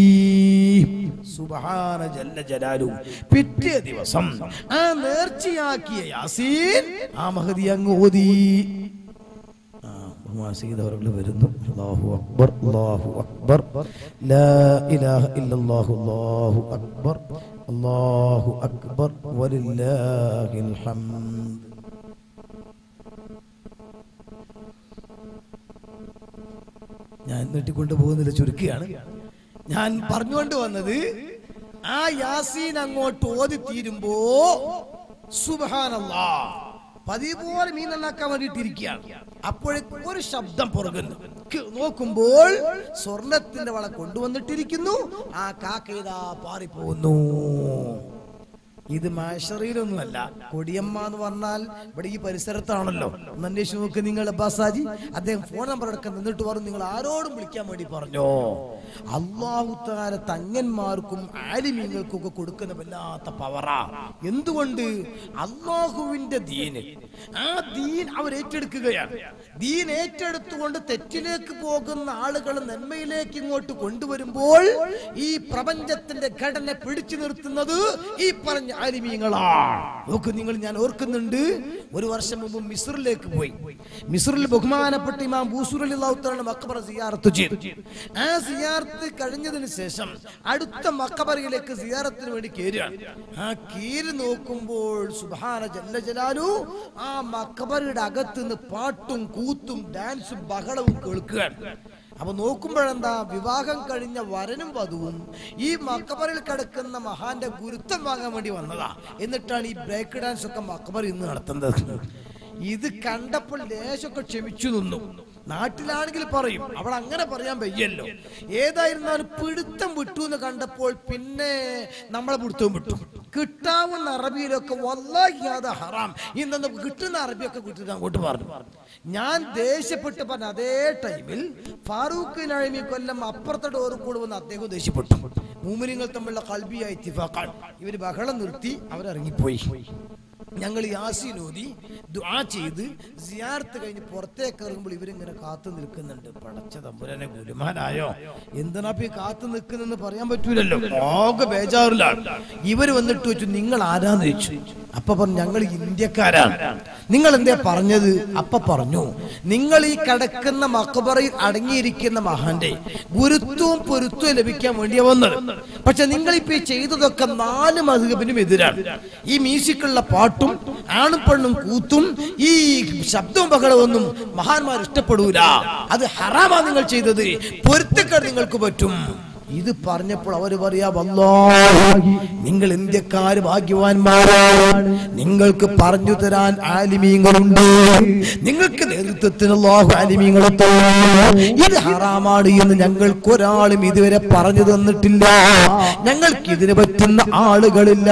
സുബ്ഹാന ജല്ല ജലാലു പിറ്റേ ദിവസം ആ നേർച്ചയാക്കിയ യാസീൻ ആ മഹതി അങ്ങ് ഓതി ആ, ബഹുമാനസീത അവர்கள் വരുന്നു അല്ലാഹു അക്ബർ അല്ലാഹു അക്ബർ ലാ ഇലാഹ ഇല്ലല്ലാഹു അല്ലാഹു അക്ബർ അല്ലാഹു അക്ബർ വലില്ലാഹിൽ ഹംദ് ഞാൻ നീട്ടിക്കൊണ്ട് പോകുന്നില്ല ചുരുക്കുകയാണ് ഞാൻ പറഞ്ഞുകൊണ്ട് വന്നത് ആ യാസീൻ അങ്ങോട്ട് ഓതി തീരുമ്പോ സുബഹാനല്ലാ പതിവ് പോലെ മീൻ നന്നാക്കാൻ വേണ്ടിയിട്ടിരിക്കുകയാണ് അപ്പോഴേക്കും ഒരു ശബ്ദം പുറകുന്നു ക്ക് നോക്കുമ്പോൾ സ്വർണത്തിന്റെ വള കൊണ്ടുവന്നിട്ടിരിക്കുന്നു ആ കാക്ക ഇതാ പാറിപ്പോകുന്നു ഇത് മാഷറിയിലൊന്നുമല്ല കൊടിയമ്മ എന്ന് പറഞ്ഞാൽ ഇവിടെ ഈ പരിസരത്താണല്ലോ ഒന്ന് അന്വേഷിച്ച് നോക്ക് നിങ്ങൾ അബ്ബാസാജി അദ്ദേഹം ഫോൺ നമ്പർ അടക്കം നിന്നിട്ട് പറഞ്ഞു നിങ്ങൾ ആരോടും വിളിക്കാൻ വേണ്ടി പറഞ്ഞോ അള്ളാഹുത്താര തങ്ങന്മാർക്കും ആലിമീങ്ങൾക്കും ഒക്കെ കൊടുക്കുന്ന വല്ലാത്ത പവറാ എന്തുകൊണ്ട് അള്ളാഹുവിന്റെ ദീന് ആ ദീൻ അവർ ഏറ്റെടുക്കുകയാണ് ദീൻ ഏറ്റെടുത്തുകൊണ്ട് തെറ്റിലേക്ക് പോകുന്ന ആളുകൾ നന്മയിലേക്ക് ഇങ്ങോട്ട് കൊണ്ടുവരുമ്പോൾ ഈ പ്രപഞ്ചത്തിന്റെ ഘടന പിടിച്ചു നിർത്തുന്നത് ഈ പറഞ്ഞ ആലിമീങ്ങളാണ് നോക്ക് നിങ്ങൾ ഞാൻ ഓർക്കുന്നുണ്ട് ഒരു വർഷം മുമ്പ് മിസ്റിലേക്ക് പോയി മിസ്റിൽ ബഹുമാനപ്പെട്ട ഇമാം ബൂസൂർ അലി അള്ളാഹുത്താണ് മക്കബറ സിയാറത്ത് ചെയ്തു ആ സിയാറത്ത് കഴിഞ്ഞതിന് ശേഷം അടുത്ത മക്കബറയിലേക്ക് സിയാറത്തിന് വേണ്ടി കയറുകയാണ് ആ കീര് നോക്കുമ്പോൾ സുബാന ജല്ല ജലാലു ആ മക്കബറയുടെ അകത്ത് നിന്ന് പാട്ടും കൂത്തും ഡാൻസും ബഹളവും കേൾക്കുകയാണ് അപ്പൊ നോക്കുമ്പോഴെന്താ വിവാഹം കഴിഞ്ഞ വരനും വധുവും ഈ മക്കബറിൽ കിടക്കുന്ന മഹാന്റെ ഗുരുത്വം വാങ്ങാൻ വേണ്ടി വന്നതാ എന്നിട്ടാണ് ഈ ബ്രേക്ക് ഡാൻസ് ഒക്കെ മക്കബർ ഇന്ന് നടത്തുന്നത് ഇത് കണ്ടപ്പോൾ ലേശമൊക്കെ ക്ഷമിച്ചു നിന്നു നാട്ടിലാണെങ്കിൽ പറയും അവിടെ അങ്ങനെ പറയാൻ വയ്യല്ലോ ഏതായിരുന്നാലും പിടുത്തം വിട്ടു എന്ന് കണ്ടപ്പോൾ പിന്നെ നമ്മളെ പിടുത്തവും വിട്ടു കിട്ടാവുന്ന അറബിയിലൊക്കെ വല്ലാഹിയാതെ ഹറാം ഇന്നു കിട്ടുന്ന അറബിയൊക്കെ കിട്ടുന്ന അങ്ങോട്ട് പറഞ്ഞു ഞാൻ ദേഷ്യപ്പെട്ട് പറഞ്ഞ അതേ ടൈമിൽ ഫാറൂഖ് നഴമി കൊല്ലം അപ്പുറത്തെ ഡോറ് കൂടെ വന്ന് അദ്ദേഹം ദേഷ്യപ്പെട്ടു മൂമിനിങ്ങൾ തമ്മിലുള്ള കൽബിയായി ഇത്തിഫാക്കാണ് ഇവര് ബഹളം നിർത്തി അവരിറങ്ങിപ്പോയി ഞങ്ങൾ യാസീൻ ഓതി ദുആ ചെയ്ത് സിയാർത്ത് കഴിഞ്ഞ് പുറത്തേക്ക് ഇറങ്ങുമ്പോൾ ഇവരിങ്ങനെ കാത്തു നിൽക്കുന്നുണ്ട് പടച്ച തമ്പുരനെ ഗുരുമാനായോ എന്തിനാ ഇപ്പൊ ഈ കാത്തു നിൽക്കുന്നെന്ന് പറയാൻ പറ്റൂലല്ലോ ആകെ ബേജാറിലാണ് ഇവര് വന്നിട്ട് വെച്ചു നിങ്ങൾ ആരാന്ന് ചോദിച്ചു അപ്പൊ പറഞ്ഞു ഞങ്ങൾ ഇന്ത്യക്കാരാണ് നിങ്ങൾ എന്തേ പറഞ്ഞത് അപ്പൊ പറഞ്ഞു നിങ്ങൾ ഈ കിടക്കുന്ന മക്കബറയിൽ അടങ്ങിയിരിക്കുന്ന മഹാന്റെ ഗുരുത്വവും പൊരുത്തവും ലഭിക്കാൻ വേണ്ടിയാ വന്നത് പക്ഷെ നിങ്ങൾ ഇപ്പൊ ഈ ചെയ്തതൊക്കെ നാല് മധുകബിനും എതിരാണ് ഈ മ്യൂസിക്കുള്ള പാട്ടും ആണും പെണ്ണും കൂത്തും ഈ ശബ്ദവും ബഹളമൊന്നും മഹാന്മാർ ഇഷ്ടപ്പെടൂല അത് ഹറാമാ നിങ്ങൾ ചെയ്തത് പൊരുത്തക്കേട് നിങ്ങൾക്ക് പറ്റും ഇത് പറഞ്ഞപ്പോൾ അവര് പറയാ വല്ലാഹി നിങ്ങൾ ഇന്ത്യക്കാര് ഭാഗ്യവാന്മാരാണ് നിങ്ങൾക്ക് പറഞ്ഞു തരാൻ ആലിമീങ്ങളുണ്ട് നിങ്ങൾക്ക് നേതൃത്വത്തിന് അല്ലാഹു ആലിമീങ്ങളെ തന്നു. ഇത് ഹറാമാണ് എന്ന് ഞങ്ങൾക്ക് ഒരാളും ഇതുവരെ പറഞ്ഞു തന്നിട്ടില്ല ഞങ്ങൾക്ക് ഇതിന് പറ്റുന്ന ആളുകളില്ല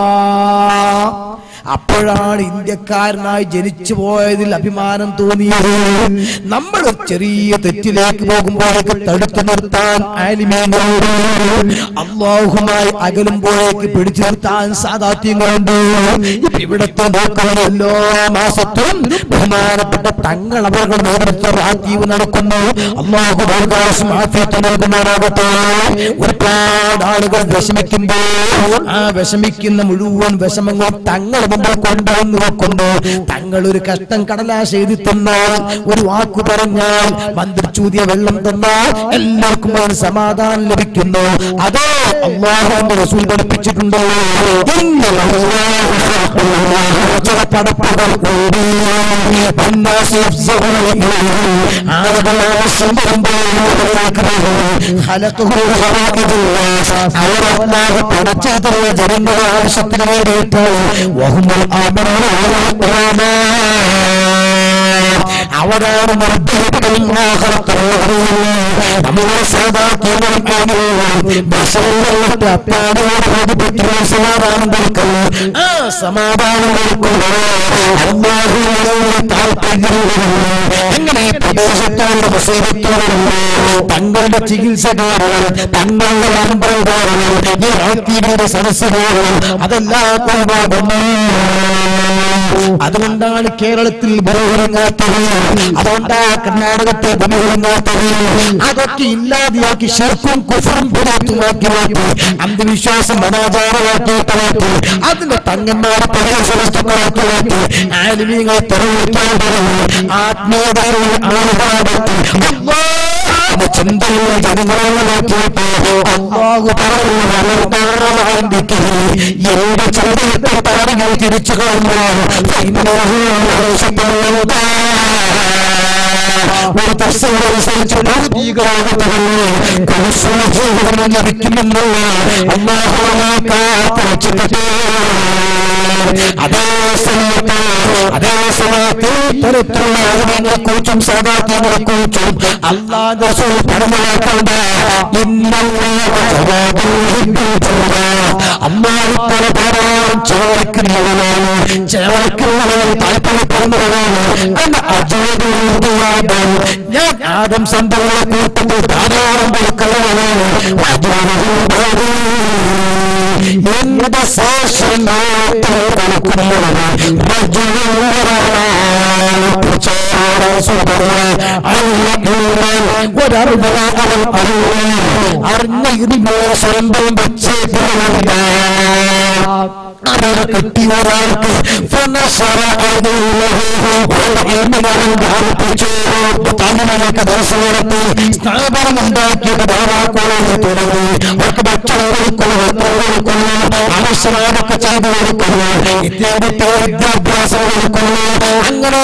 അപ്പോഴാണ് ഇന്ത്യക്കാരനായി ജനിച്ചു പോയതിൽ അഭിമാനം തോന്നിയത് നമ്മൾ ഒരു ചെറിയ തെറ്റിലേക്ക് പോകുമ്പോഴേക്ക് തടുത്തു നിർത്താൻ ആലിമീങ്ങളുണ്ട് അള്ളാഹുമായി അകലുമ്പോഴേക്ക് പിടിച്ചു നിർത്താൻ സാധാത്യങ്ങളുണ്ട് ഇപ്പൊ ഇവിടത്തെ നോക്കുന്ന എല്ലാ മാസത്തും ബഹുമാനപ്പെട്ട തങ്ങൾ അവരുടെ നേതൃത്വ റാത്തീവ് നടക്കുന്നു അള്ളാഹു ദീർഘായുസ്സും ആഫിയത്തും നൽകുമാറാകട്ടെ ഒരുപാട് ആളുകൾ വിഷമിക്കുമ്പോൾ ആ വിഷമിക്കുന്ന മുഴുവൻ വിഷമങ്ങൾ തങ്ങൾ മുമ്പിൽ കൊണ്ടുവന്ന് വെക്കുന്നു തങ്ങൾ ഒരു കഷ്ടം കടലാശ എഴുതി തന്നാൽ ഒരു വാക്കു പറഞ്ഞാൽ മന്ത്രിച്ചൂതിയ വെള്ളം തന്നാൽ എല്ലാവർക്കും അതിന് സമാധാനം ലഭിക്കുന്നു അതേ അള്ളാഹുവിന്റെ റസൂൽ പഠിപ്പിച്ചിട്ടുണ്ടോ പടപ്പുകൾ ആളുകൾ ആവശ്യം അവരല്ലാതെ പടച്ചതുള്ള ജനങ്ങളുടെ ആവശ്യത്തിന് വേണ്ടിയിട്ട് വഹുമൽ അവരാണ് നിർദ്ദേശിക്കുന്ന നമ്മളെ സാധാക്യങ്ങളും ആളുകളും ബഷറുകളുടെ അപ്പാടുകളുടെ പ്രതിപത്രവും സമാധാനം കൊടുക്കുന്നു ആ സമാധാനം കൊടുക്കുന്നു അള്ളാഹുവിനോട് താല്പര്യമുള്ളവർ അങ്ങനെ പ്രദേശത്തോട് മുസീബത്തോടുള്ള തങ്ങളുടെ ചികിത്സകാരകൾ തങ്ങളുടെ അമ്പലകാരകൾ ഈ ആത്മീയയുടെ സദസ്സുകാരകൾ അതെല്ലാം കൊണ്ടാകുന്നു അതുകൊണ്ടാണ് കേരളത്തിൽ ബലമിറങ്ങാത്തത് അതുകൊണ്ടാ കർണാടകത്തെ ബലമിറങ്ങാത്തത് അതൊക്കെ ഇല്ലാതെയാക്കി ശർക്കും കുഫറും പുറത്തുമാക്കി മാറ്റി അന്ധവിശ്വാസം അനാചാരമാക്കിയിട്ട് മാറ്റി അതിന്റെ തങ്ങന്മാരെ പഴയ സുഹൃത്തുക്കളാക്കി മാറ്റി ആലിമീങ്ങളെ തെരഞ്ഞെടുക്കാൻ ആത്മീയതയിൽ ആളുകളാക്കി ചിന്തയുള്ള ജനങ്ങളെ മാറ്റിയിട്ട് അള്ളാഹു പറഞ്ഞു എന്റെ ചിന്തയുടെ പാടുകൾ തിരിച്ചു ലഭിക്കുമെന്നുള്ള അതേ സമയത്ത് അതേ സമയത്ത് ഇത്തരത്തിലുള്ള ആളുകളെ കുറിച്ചും സാധാത്യങ്ങളെ കുറിച്ചും അള്ളാഹ് പറഞ്ഞാക്കേണ്ട അമ്മാവിത്തല ധാരാളം ചേർക്കുന്നവരാണ് ചേർക്കുന്നവർ താല്പര്യപ്പെടുന്നവരാണ് എന്ന അജോദാണ് ഞാൻ ആദം സന്തകളെ കൂട്ടുമ്പോൾ ധാരാളം പേർക്കുള്ളവരാണ് എന്റെ ശേഷം അറിഞ്ഞ ഇതിന്റെ സ്വന്തം വെച്ചേക്കുന്നില്ല അവരെ കിട്ടിയ ഒരാൾക്ക് സ്ഥാപനം ഉണ്ടാക്കിയത് ധാരാളക്കോളെ തുടങ്ങി അവർക്ക് ഭക്ഷണം കൊടുക്കുന്നു ആവശ്യമായൊക്കെ ചെയ്തു കൊടുക്കുന്നു ഇത്യാദത്തെ വിദ്യാഭ്യാസം കൊടുക്കുന്നു അങ്ങനെ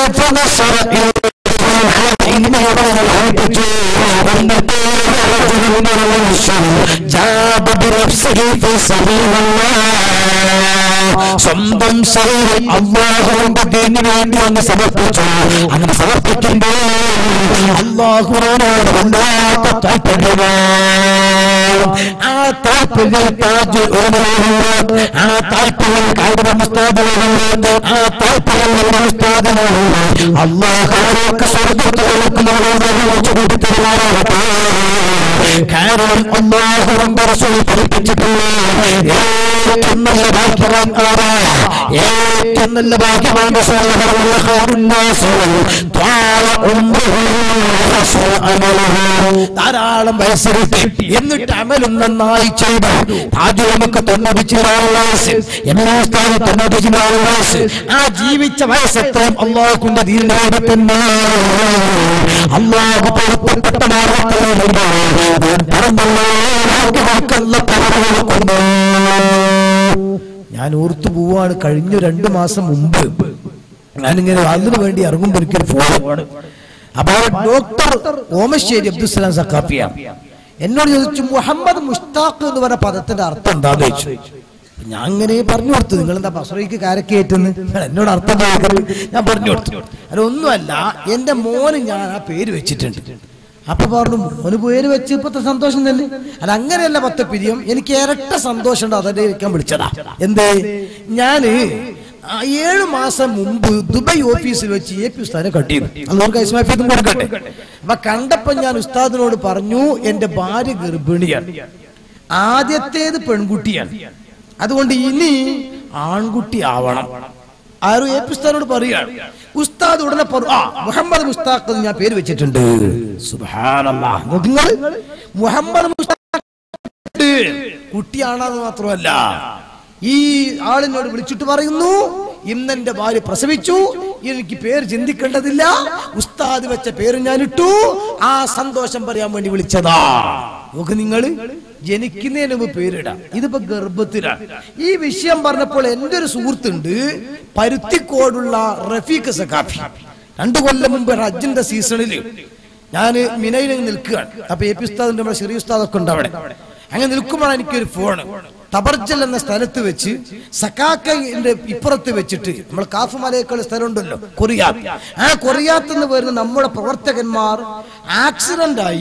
സ്വന്തം ശരീരം അള്ളാഹുവിന്റെ ദീനിന് വേണ്ടി ഒന്ന് സമർപ്പിച്ചു അങ്ങനെ സമർപ്പിക്കുമ്പോൾ അള്ളാഹുവിനോട് വല്ലാത്ത താല്പര്യമാണ് ആ താല്പര്യം താജ് ആ താല്പര്യം കായികമസ്താദനുണ്ട് ആ താല്പര്യം ഉസ്താദനുണ്ട് അള്ളാഹുവിനൊക്കെ സ്വർഗത്തിൽ കൊടുക്കുന്നവരോട് കാരണം അള്ളാഹുവിന്റെ റസൂൽ പഠിപ്പിച്ചിട്ടുള്ള ഏറ്റവും നല്ല ഭാഗ്യവാൻ ആരാ ഏറ്റവും നല്ല ഭാഗ്യവാൻ ധാരാളം വയസ്സ് കിട്ടി എന്നിട്ട് അമലും നന്നായി ചെയ്തു ആദ്യം നമുക്ക് തൊണ്ണൂറ്റിനാല് വയസ്സ് എല്ലാ സ്ഥാനം തൊണ്ണൂറ്റിനാല് വയസ്സ് ആ ജീവിച്ച വയസ്സത്രയും അള്ളാഹുന്റെ ദീനാടത്തിന് അള്ളാഹു പുറപ്പെട്ട മാർഗത്തിലുണ്ട് ഞാൻ ഓർത്തു പോവാണ് കഴിഞ്ഞ രണ്ടു മാസം മുമ്പ് ഞാനിങ്ങനെ അതിനു വേണ്ടി ഇറങ്ങുമ്പോൾ എനിക്കൊരു ഫോൺ അപ്പൊ ഡോക്ടർ ഓമശ്ശേരി അബ്ദുസലാം സക്കാപ്പിയ എന്നോട് ചോദിച്ചു മുഹമ്മദ് മുഷ്താഖ് എന്ന് പറഞ്ഞ പദത്തിന്റെ അർത്ഥം എന്താന്ന് ചോദിച്ചു ഞാൻ അങ്ങനെ പറഞ്ഞു കൊടുത്തു നിങ്ങൾ എന്താ ബസ്രയ്ക്ക് കാരക്കേറ്റെന്ന് എന്നോട് അർത്ഥം ചോദിക്കരുത്. ഞാൻ പറഞ്ഞു കൊടുത്തു അതൊന്നുമല്ല എന്റെ മോന് ഞാൻ ആ പേര് വെച്ചിട്ടുണ്ട് അപ്പൊ പറഞ്ഞു മോന് പേര് വെച്ച് ഇപ്പത്തെ സന്തോഷം തന്നെ അത് അങ്ങനെയല്ല പത്ത് പിരിയം എനിക്ക് ഇരട്ട സന്തോഷം ഉണ്ട് അതെ ഇരിക്കാൻ വിളിച്ചതാ എന്തേ ഞാന് ആ ഏഴു മാസം മുമ്പ് ദുബായ് ഓഫീസിൽ വെച്ച് എ പി ഉസ്താദിനെ കണ്ടിരുന്നു അന്നവർക്ക് ഐസ്മാഫിയത്തും കൊടുക്കട്ടെ അപ്പൊ കണ്ടപ്പോ ഞാൻ ഉസ്താദിനോട് പറഞ്ഞു എന്റെ ഭാര്യ ഗർഭിണിയാണ് ആദ്യത്തേത് പെൺകുട്ടിയാണ് അതുകൊണ്ട് ഇനി ആൺകുട്ടി ആവണം ആരും എ പി ഉസ്താദിനോട് പറയുകയാണ് ഉസ്താദ് ഉടനെ പറഞ്ഞു ആ മുഹമ്മദ് മുസ്താഖ് എന്ന് ഞാൻ പേര് വെച്ചിട്ടുണ്ട് സുബ്ഹാനല്ലാഹ് നിങ്ങൾ മുഹമ്മദ് മുസ്താഖ് കുട്ടിയാണെന്ന് മാത്രമല്ല ഈ ആളിനോട് വിളിച്ചിട്ട് പറയുന്നു ഇന്നെന്റെ ഭാര്യ പ്രസവിച്ചു എനിക്ക് പേര് ചിന്തിക്കേണ്ടതില്ല ഉസ്താദ് വെച്ച പേര് ഞാൻ ഇട്ടു ആ സന്തോഷം പറയാൻ വേണ്ടി വിളിച്ചതാ നോക്ക് നിങ്ങൾ ജനിക്കുന്നതിന് മുമ്പ് പേരിടാം ഇതിപ്പോ ഗർഭത്തിലാണ് ഈ വിഷയം പറഞ്ഞപ്പോൾ എന്റെ ഒരു സുഹൃത്തുണ്ട് പരുത്തിക്കോടുള്ള റഫീഖ് സഖാഫി രണ്ടു കൊല്ലം മുമ്പ് ഹജ്ജിന്റെ സീസണിൽ ഞാൻ മിനയിൽ നിൽക്കുകയാണ് അപ്പൊ എ പി ഉസ്താദിന്റെ നമ്മുടെ ചെറിയ ഉസ്താദൊക്കെ ഉണ്ട് അവിടെ അങ്ങനെ നിൽക്കുമ്പോഴാണ് എനിക്കൊരു ഫോണ് തബർജൽ എന്ന സ്ഥലത്ത് വെച്ച് സക്കാക്കയുടെ ഇപ്പുറത്ത് വെച്ചിട്ട് നമ്മൾ കാഫ് മലയേക്കാൾ സ്ഥലമുണ്ടല്ലോ കൊറിയാത്ത് ആ കൊറിയാത്ത് എന്ന് വരുന്ന നമ്മുടെ പ്രവർത്തകന്മാർ ആക്സിഡന്റ് ആയി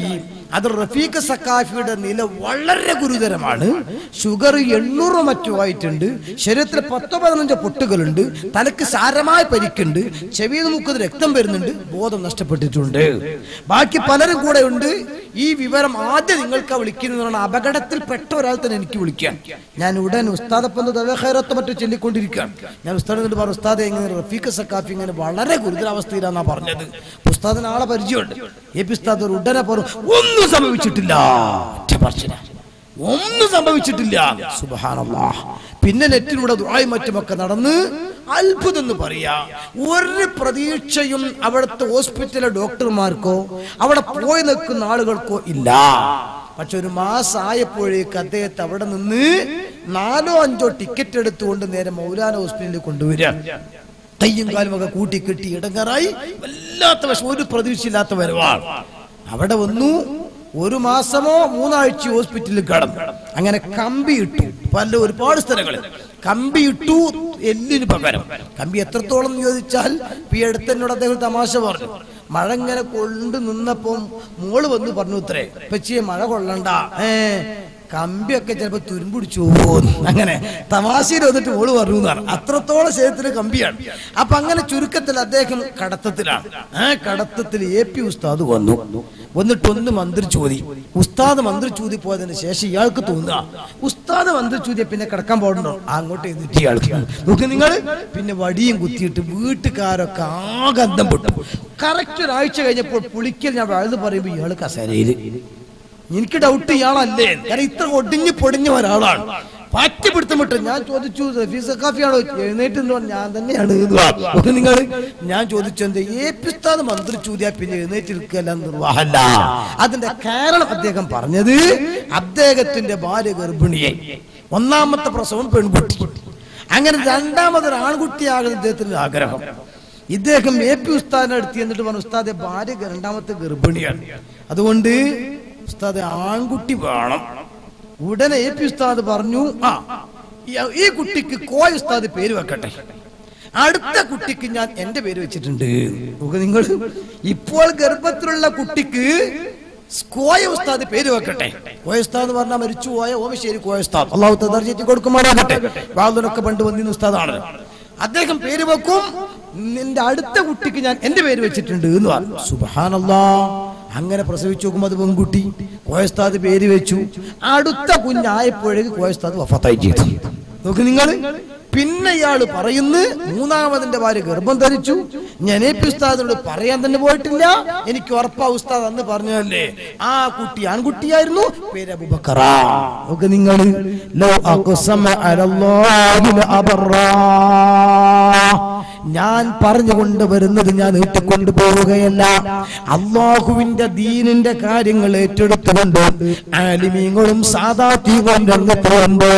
അത് റഫീഖ് സക്കാഫിയുടെ നില വളരെ ഗുരുതരമാണ് ഷുഗർ എണ്ണൂറോ മറ്റോ ആയിട്ടുണ്ട് ശരീരത്തിൽ പത്തോ പതിനഞ്ചോ പൊട്ടുകളുണ്ട് തലക്ക് സാരമായ പരിക്കുണ്ട് ചെവിയിൽ മുക്കുന്ന രക്തം വരുന്നുണ്ട് ബോധം നഷ്ടപ്പെട്ടിട്ടുണ്ട് ബാക്കി പലരും കൂടെ ഉണ്ട് ഈ വിവരം ആദ്യം നിങ്ങൾക്ക് വിളിക്കുന്നതാണ് അപകടത്തിൽപ്പെട്ട ഒരാൾ തന്നെ എനിക്ക് വിളിക്കാൻ ഞാൻ ഉടൻ ഉസ്താദപ്പന്ത് ദവഖൈറത്ത് മറ്റു ചൊല്ലിക്കൊണ്ടിരിക്കുകയാണ് ഞാൻ ഉസ്താദ് എന്നിട്ട് പറഞ്ഞു ഉസ്താദെ ഇങ്ങനെ റഫീഖ് സക്കാഫി ഇങ്ങനെ വളരെ ഗുരുതരാവസ്ഥയിലാന്നാ പറഞ്ഞത് ഉസ്താദിന് ആളെ പരിചയമുണ്ട് എ പി ഉസ്താദ് ഒരു ഉടനെ പറഞ്ഞു ഒന്നും സംഭവിച്ചിട്ടില്ല ഒറ്റ പറച്ചിലാ. ഒന്നും സംഭവിച്ചിട്ടില്ല സുബ്ഹാനല്ലാ പിന്നെ നെറ്റിലൂടെ ദുആയും മറ്റുമൊക്കെ നടന്ന് അത്ഭുതം എന്ന് പറയാ ഒരു പ്രതീക്ഷയും അവിടുത്തെ ഹോസ്പിറ്റലിലെ ഡോക്ടർമാർക്കോ അവിടെ പോയി നിൽക്കുന്ന ആളുകൾക്കോ ഇല്ല പക്ഷെ ഒരു മാസമായപ്പോഴേക്ക് അദ്ദേഹത്തെ അവിടെ നിന്ന് നാലോ അഞ്ചോ ടിക്കറ്റ് എടുത്തുകൊണ്ട് നേരെ മൗലാന ഹോസ്പിറ്റലിൽ കൊണ്ടുവരിക കയ്യും കാലും ഒക്കെ കൂട്ടി കെട്ടി ഇടങ്ങറായി വല്ലാത്ത വിഷമം ഒരു പ്രതീക്ഷയില്ലാത്ത വരവാണ് അവിടെ വന്നു ഒരു മാസമോ മൂന്നാഴ്ച ഹോസ്പിറ്റലിൽ കടന്നു അങ്ങനെ കമ്പി ഇട്ടു പല ഒരുപാട് സ്ഥലങ്ങളിൽ കമ്പി ഇട്ടു എല്ലിന് പകരം കമ്പി എത്രത്തോളം എന്ന് ചോദിച്ചാൽ ഇപ്പൊ ഈ അടുത്തെന്നോട് അദ്ദേഹം തമാശ പറഞ്ഞു മഴ ഇങ്ങനെ കൊണ്ട് നിന്നപ്പം മോള് വന്ന് പറഞ്ഞു ഇത്രേ പച്ചിയെ മഴ കൊള്ളണ്ട ഏ കമ്പിയൊക്കെ ചിലപ്പോ തുരുമ്പിടിച്ചു പോകുന്നു അങ്ങനെ തമാശയിൽ വന്നിട്ട് ഓള് പറഞ്ഞു എന്നാണ് അത്രത്തോളം ശരീരത്തിന് കമ്പിയാണ് അപ്പൊ അങ്ങനെ ചുരുക്കത്തിൽ അദ്ദേഹം കടത്തത്തിലാണ് ആ കടത്തത്തിൽ എ പി ഉസ്താദ് വന്നു വന്നിട്ട് ഒന്ന് മന്ത്രി ചോദി ഉസ്താദ് മന്ത്രി ചോദി പോയതിന് ശേഷം ഇയാൾക്ക് തോന്നുക ഉസ്താദ് മന്ത്രി ചോദിയ പിന്നെ കിടക്കാൻ പാടുണ്ടോ അങ്ങോട്ട് എന്നിട്ട് ഇയാൾക്ക് നോക്ക് നിങ്ങൾ പിന്നെ വടിയും കുത്തിയിട്ട് വീട്ടുകാരൊക്കെ ആകെ അന്തം പൊട്ടു കറക്റ്റ് ഒരാഴ്ച കഴിഞ്ഞപ്പോൾ പുളിക്കൽ ഞാൻ വഴുത് പറയുമ്പോൾ ഇയാള് കസേരയില് എനിക്ക് ഡൗട്ട് ഇയാളല്ലേ കാരണം ഇത്ര ഒടിഞ്ഞു പൊടിഞ്ഞ ഒരാളാണ് പറ്റി പിടുത്തം വിട്ടു ഞാൻ ചോദിച്ചു റഫീസ് കാഫിയാണോ എഴുന്നേറ്റ് എന്ന് പറഞ്ഞു ഞാൻ തന്നെയാണ് നിങ്ങൾ ഞാൻ ചോദിച്ചു എന്ത് ഏ പിസ്താദ് മന്ത്രി ചോദ്യ പിന്നെ എഴുന്നേറ്റ് നിൽക്കല്ല നിർവാഹല്ല അതിന്റെ കാരണം അദ്ദേഹം പറഞ്ഞത് അദ്ദേഹത്തിന്റെ ഭാര്യ ഗർഭിണിയെ ഒന്നാമത്തെ പ്രസവം പെൺകുട്ടി അങ്ങനെ രണ്ടാമതൊരു ആൺകുട്ടിയാകുന്ന ഇദ്ദേഹത്തിന്റെ ആഗ്രഹം ഇദ്ദേഹം എ പി ഉസ്താദിനെ അടുത്ത് എന്നിട്ട് പറഞ്ഞു ഉസ്താദെ ഭാര്യ രണ്ടാമത്തെ ഗർഭിണിയാണ് അതുകൊണ്ട് ഉസ്താദെ ആൺകുട്ടി വേണം ഉടനെ എ പി ഉസ്താദ് പറഞ്ഞു ആ ഈ- ഈ കുട്ടിക്ക് കോയ ഉസ്താദ് പേര് വെക്കട്ടെ അടുത്ത കുട്ടിക്ക് ഞാൻ എന്റെ പേര് വെച്ചിട്ടുണ്ട് നോക്ക് നിങ്ങൾ ഇപ്പോൾ ഗർഭത്തിലുള്ള കുട്ടിക്ക് കോയ ഉസ്താദ് പേര് വെക്കട്ടെ കോയ ഉസ്താദ് എന്ന് പറഞ്ഞാൽ മരിച്ചു പോയ ഓമശ്ശേരി കോയ ഉസ്താദ് അള്ളാഹു തദർജറ്റി കൊടുക്കുമാറാകട്ടെ വാതിലൊക്കെ പണ്ട് വന്നിരുന്ന ഉസ്താദാണല്ലോ അദ്ദേഹം പേര് വെക്കും നിന്റെ അടുത്ത കുട്ടിക്ക് ഞാൻ എന്റെ പേര് വെച്ചിട്ടുണ്ട് എന്ന് പറഞ്ഞു സുബഹാനല്ലാ അങ്ങനെ പ്രസവിച്ചു നോക്കുമ്പോൾ അത് പെൺകുട്ടി കോയസ്താദ് പേര് വെച്ചു അടുത്ത കുഞ്ഞായപ്പോഴേക്ക് കോയസ്താദ് വഫത്തായി ചെയ്തു നോക്ക് നിങ്ങൾ പിന്നെ ഇയാള് പറയുന്നു മൂന്നാമതിന്റെ ഭാര്യ ഗർഭം ധരിച്ചു ഞാൻ എ പി ഉസ്താദിനോട് പറയാൻ തന്നെ പോയിട്ടില്ല എനിക്ക് ഉറപ്പാ ഉസ്താദ് അന്ന് പറഞ്ഞതല്ലേ ആ കുട്ടി ആൺകുട്ടിയായിരുന്നു പേര് അബുബക്കറ നോക്ക് നിങ്ങൾ ലോ അഖ്സമ അലല്ലാഹി ലഅബറാ. ഞാൻ പറഞ്ഞുകൊണ്ട് വരുന്നത് ഞാൻ നീട്ടിക്കൊണ്ടു പോവുകയല്ല അള്ളാഹുവിന്റെ ദീനിന്റെ കാര്യങ്ങൾ ഏറ്റെടുത്തുകൊണ്ട് ആലിമീങ്ങളും സാധാത്യങ്ങളും രംഗത്ത് വന്നോ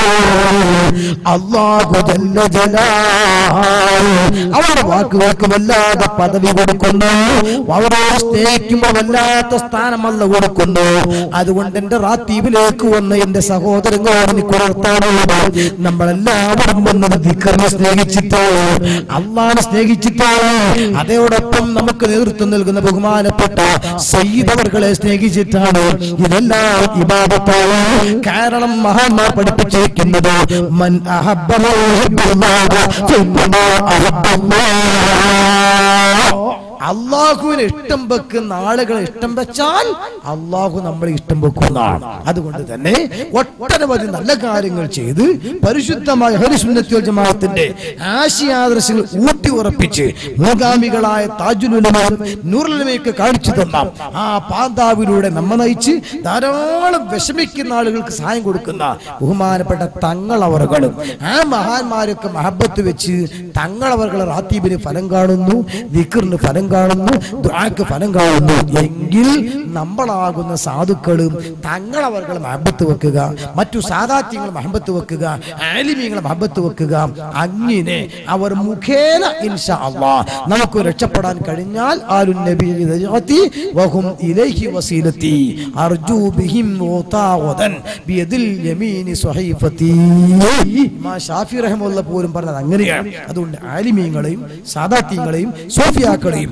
അള്ളാഹു ജല്ല ജലാൽ അവരുടെ വാക്കുകൾക്ക് വല്ലാതെ പദവി കൊടുക്കുന്നു അവരെ സ്നേഹിക്കുമ്പോൾ വല്ലാത്ത സ്ഥാനം അല്ല കൊടുക്കുന്നു അതുകൊണ്ട് എന്റെ റാത്തീവിലേക്ക് വന്ന എന്റെ സഹോദരങ്ങളോട് എനിക്ക് ഉണർത്താനുള്ളത് നമ്മളെല്ലാവരും വന്നത് ദിക്കറിനെ സ്നേഹിച്ചിട്ടോ അള്ളാനെ സ്നേഹിച്ചിട്ടോ അതോടൊപ്പം നമുക്ക് നേതൃത്വം നൽകുന്ന ബഹുമാനപ്പെട്ട സയ്യിദവർകളെ സ്നേഹിച്ചിട്ടാണ് ഇതെല്ലാം ഇബാദത്താണ് കാരണം മഹാന്മാർ പഠിപ്പിച്ചിരിക്കുന്നത് മൻ അഹബ്ബഹു യുഹിബ്ബുല്ലാഹ് ഫഇന്നമാ അഹബ്ബല്ലാഹ് അള്ളാഹുവിന് ഇഷ്ടം വെക്കുന്ന ആളുകളെ ഇഷ്ടം വെച്ചാൽ അള്ളാഹു നമ്മളെ ഇഷ്ടം വെക്കുന്നതാണ് അതുകൊണ്ട് തന്നെ ഒട്ടനവധി നല്ല കാര്യങ്ങൾ ചെയ്ത് പരിശുദ്ധമായ ഹരിസുന്നത്യോൽ ജമാഅത്തിന്റെ ആശയാദർശങ്ങൾ ഊട്ടി ഉറപ്പിച്ച് മൂകാമികളായ താജുലുലമയും നൂറുലമയൊക്കെ കാണിച്ചു തന്ന ആ പാതാവിലൂടെ നമ്മ നയിച്ച് ധാരാളം വിഷമിക്കുന്ന ആളുകൾക്ക് സഹായം കൊടുക്കുന്ന ബഹുമാനപ്പെട്ട തങ്ങളവറുകളും ആ മഹാന്മാരൊക്കെ മഹബത്ത് വെച്ച് തങ്ങളവറുകളെ റാത്തീബിന് ഫലം കാണുന്നു ദിക്കറിന് ഫലം കാണുന്നു ദുആക്ക് ഫലം കാണുന്നു എങ്കിൽ നമ്മളാകുന്ന സാധുക്കളും തങ്ങളവർകളെ മഹബത്ത് വെക്കുക മറ്റു സാധാത്യങ്ങൾ മഹബത്ത് വെക്കുക ആലിമീങ്ങളെ മഹബത്ത് വെക്കുക അങ്ങനെ അവർ മുഖേന ഇൻഷാ അള്ളാ നമുക്ക് രക്ഷപ്പെടാൻ കഴിഞ്ഞാൽ ആലുൻ നബി ദജഅതി വഹും ഇലൈഹി വസീലത്തി അർജു ബിഹിം മുതാവദൻ ബിയദിൽ യമീനി സ്വഹീഫത്തി ഇമാം ഷാഫി റഹ്മത്തുള്ള പോലും പറഞ്ഞത് അങ്ങനെയാണ് അതുകൊണ്ട് ആലിമീങ്ങളെയും സാദാത്യങ്ങളെയും സൂഫിയാക്കളെയും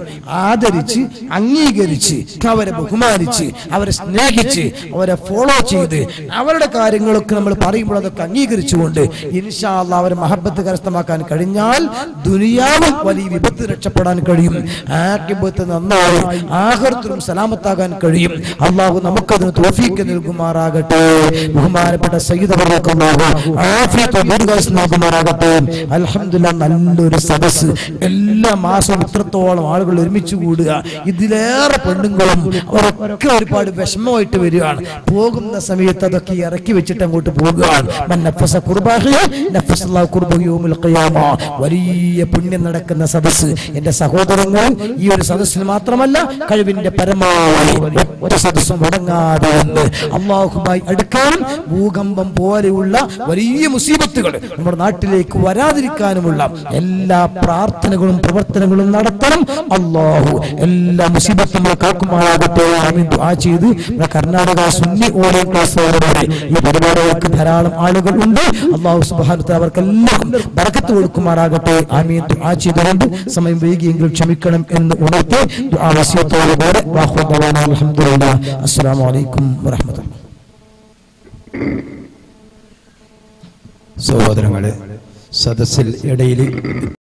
ആദരിച്ച് അംഗീകരിച്ച് അവരെ ബഹുമാനിച്ച് അവരെ സ്നേഹിച്ച് അവരെ ഫോളോ ചെയ്ത് അവരുടെ കാര്യങ്ങളൊക്കെ നമ്മൾ പറയുമ്പോൾ അതൊക്കെ അംഗീകരിച്ചുകൊണ്ട് ഇൻഷാല്ല അവരെ മഹബത്ത് കരസ്ഥമാക്കാൻ കഴിഞ്ഞാൽ ദുനിയാവും വലിയ വിപത്ത് രക്ഷപ്പെടാൻ കഴിയും ആക്കിബത്ത് നന്നായി ആഹൃത്തിലും സലാമത്താകാൻ കഴിയും അള്ളാഹു നമുക്കതിന് തോഫീക്ക് നൽകുമാറാകട്ടെ ബഹുമാനപ്പെട്ട സയ്യിദ് അവർക്ക് അള്ളാഹു ആഫിയത്ത് ദീർഘായുസ് നൽകുമാറാകട്ടെ അൽഹംദുലില്ലാ നല്ലൊരു സദസ്സ് എല്ലാ മാസവും ഇത്രത്തോളം ആളുകൾ ഒരുമിച്ച് കൂടുക ഇതിലേറെ പെണ്ണുങ്ങളും അവരൊക്കെ ഒരുപാട് വിഷമമായിട്ട് വരികയാണ് പോകുന്ന സമയത്ത് അതൊക്കെ ഇറക്കി വെച്ചിട്ട് അങ്ങോട്ട് പോകുകയാണ് മൻ നഫസ കുർബാഹിയ നഫസല്ലാഹു കുർബഹു യൗമുൽ ഖിയാമ. വലിയ പുണ്യം നടക്കുന്ന സദസ്സ് എന്റെ സഹോദരങ്ങൾ ഈ ഒരു സദസ്സിൽ മാത്രമല്ല കഴിവിന്റെ പരമാവധി ഒറ്റ സദസ്സും മുടങ്ങാതെ ഉണ്ട് അള്ളാഹുമായി അടുക്കാനും ഭൂകമ്പം പോലെയുള്ള വലിയ മുസീബത്തുകൾ നമ്മുടെ നാട്ടിലേക്ക് വരാതിരിക്കാനുമുള്ള എല്ലാ പ്രാർത്ഥനകളും പ്രവർത്തനങ്ങളും നടത്തണം അള്ളാഹു എല്ലാ മുസീബത്തും നമ്മളെ കാക്കുമാറാകട്ടെ ആമീൻ ദുആ ചെയ്ത് നമ്മുടെ കർണാടക സുന്നി ഓൺലൈൻ ക്ലാസ്സുകളോടെ ഈ പരിപാടികൾക്ക് ധാരാളം ആളുകൾ ഉണ്ട് അള്ളാഹു സുബാനത്തെ അവർക്കെല്ലാം ബർക്കത്ത് കൊടുക്കുമാറാകട്ടെ ആമീൻ ദുആ ചെയ്തുകൊണ്ട് സമയം വൈകിയെങ്കിൽ ക്ഷമിക്കണം എന്ന് ഉണർത്തി ദുആ വസിയത്തോടുകൂടെ വാഹു ദവാന അൽഹംദുലില്ലാ അസ്സലാമു അലൈക്കും വറഹ്മത്തുള്ളാഹി സഹോദരങ്ങളെ സദസ്സിൽ ഇടയിൽ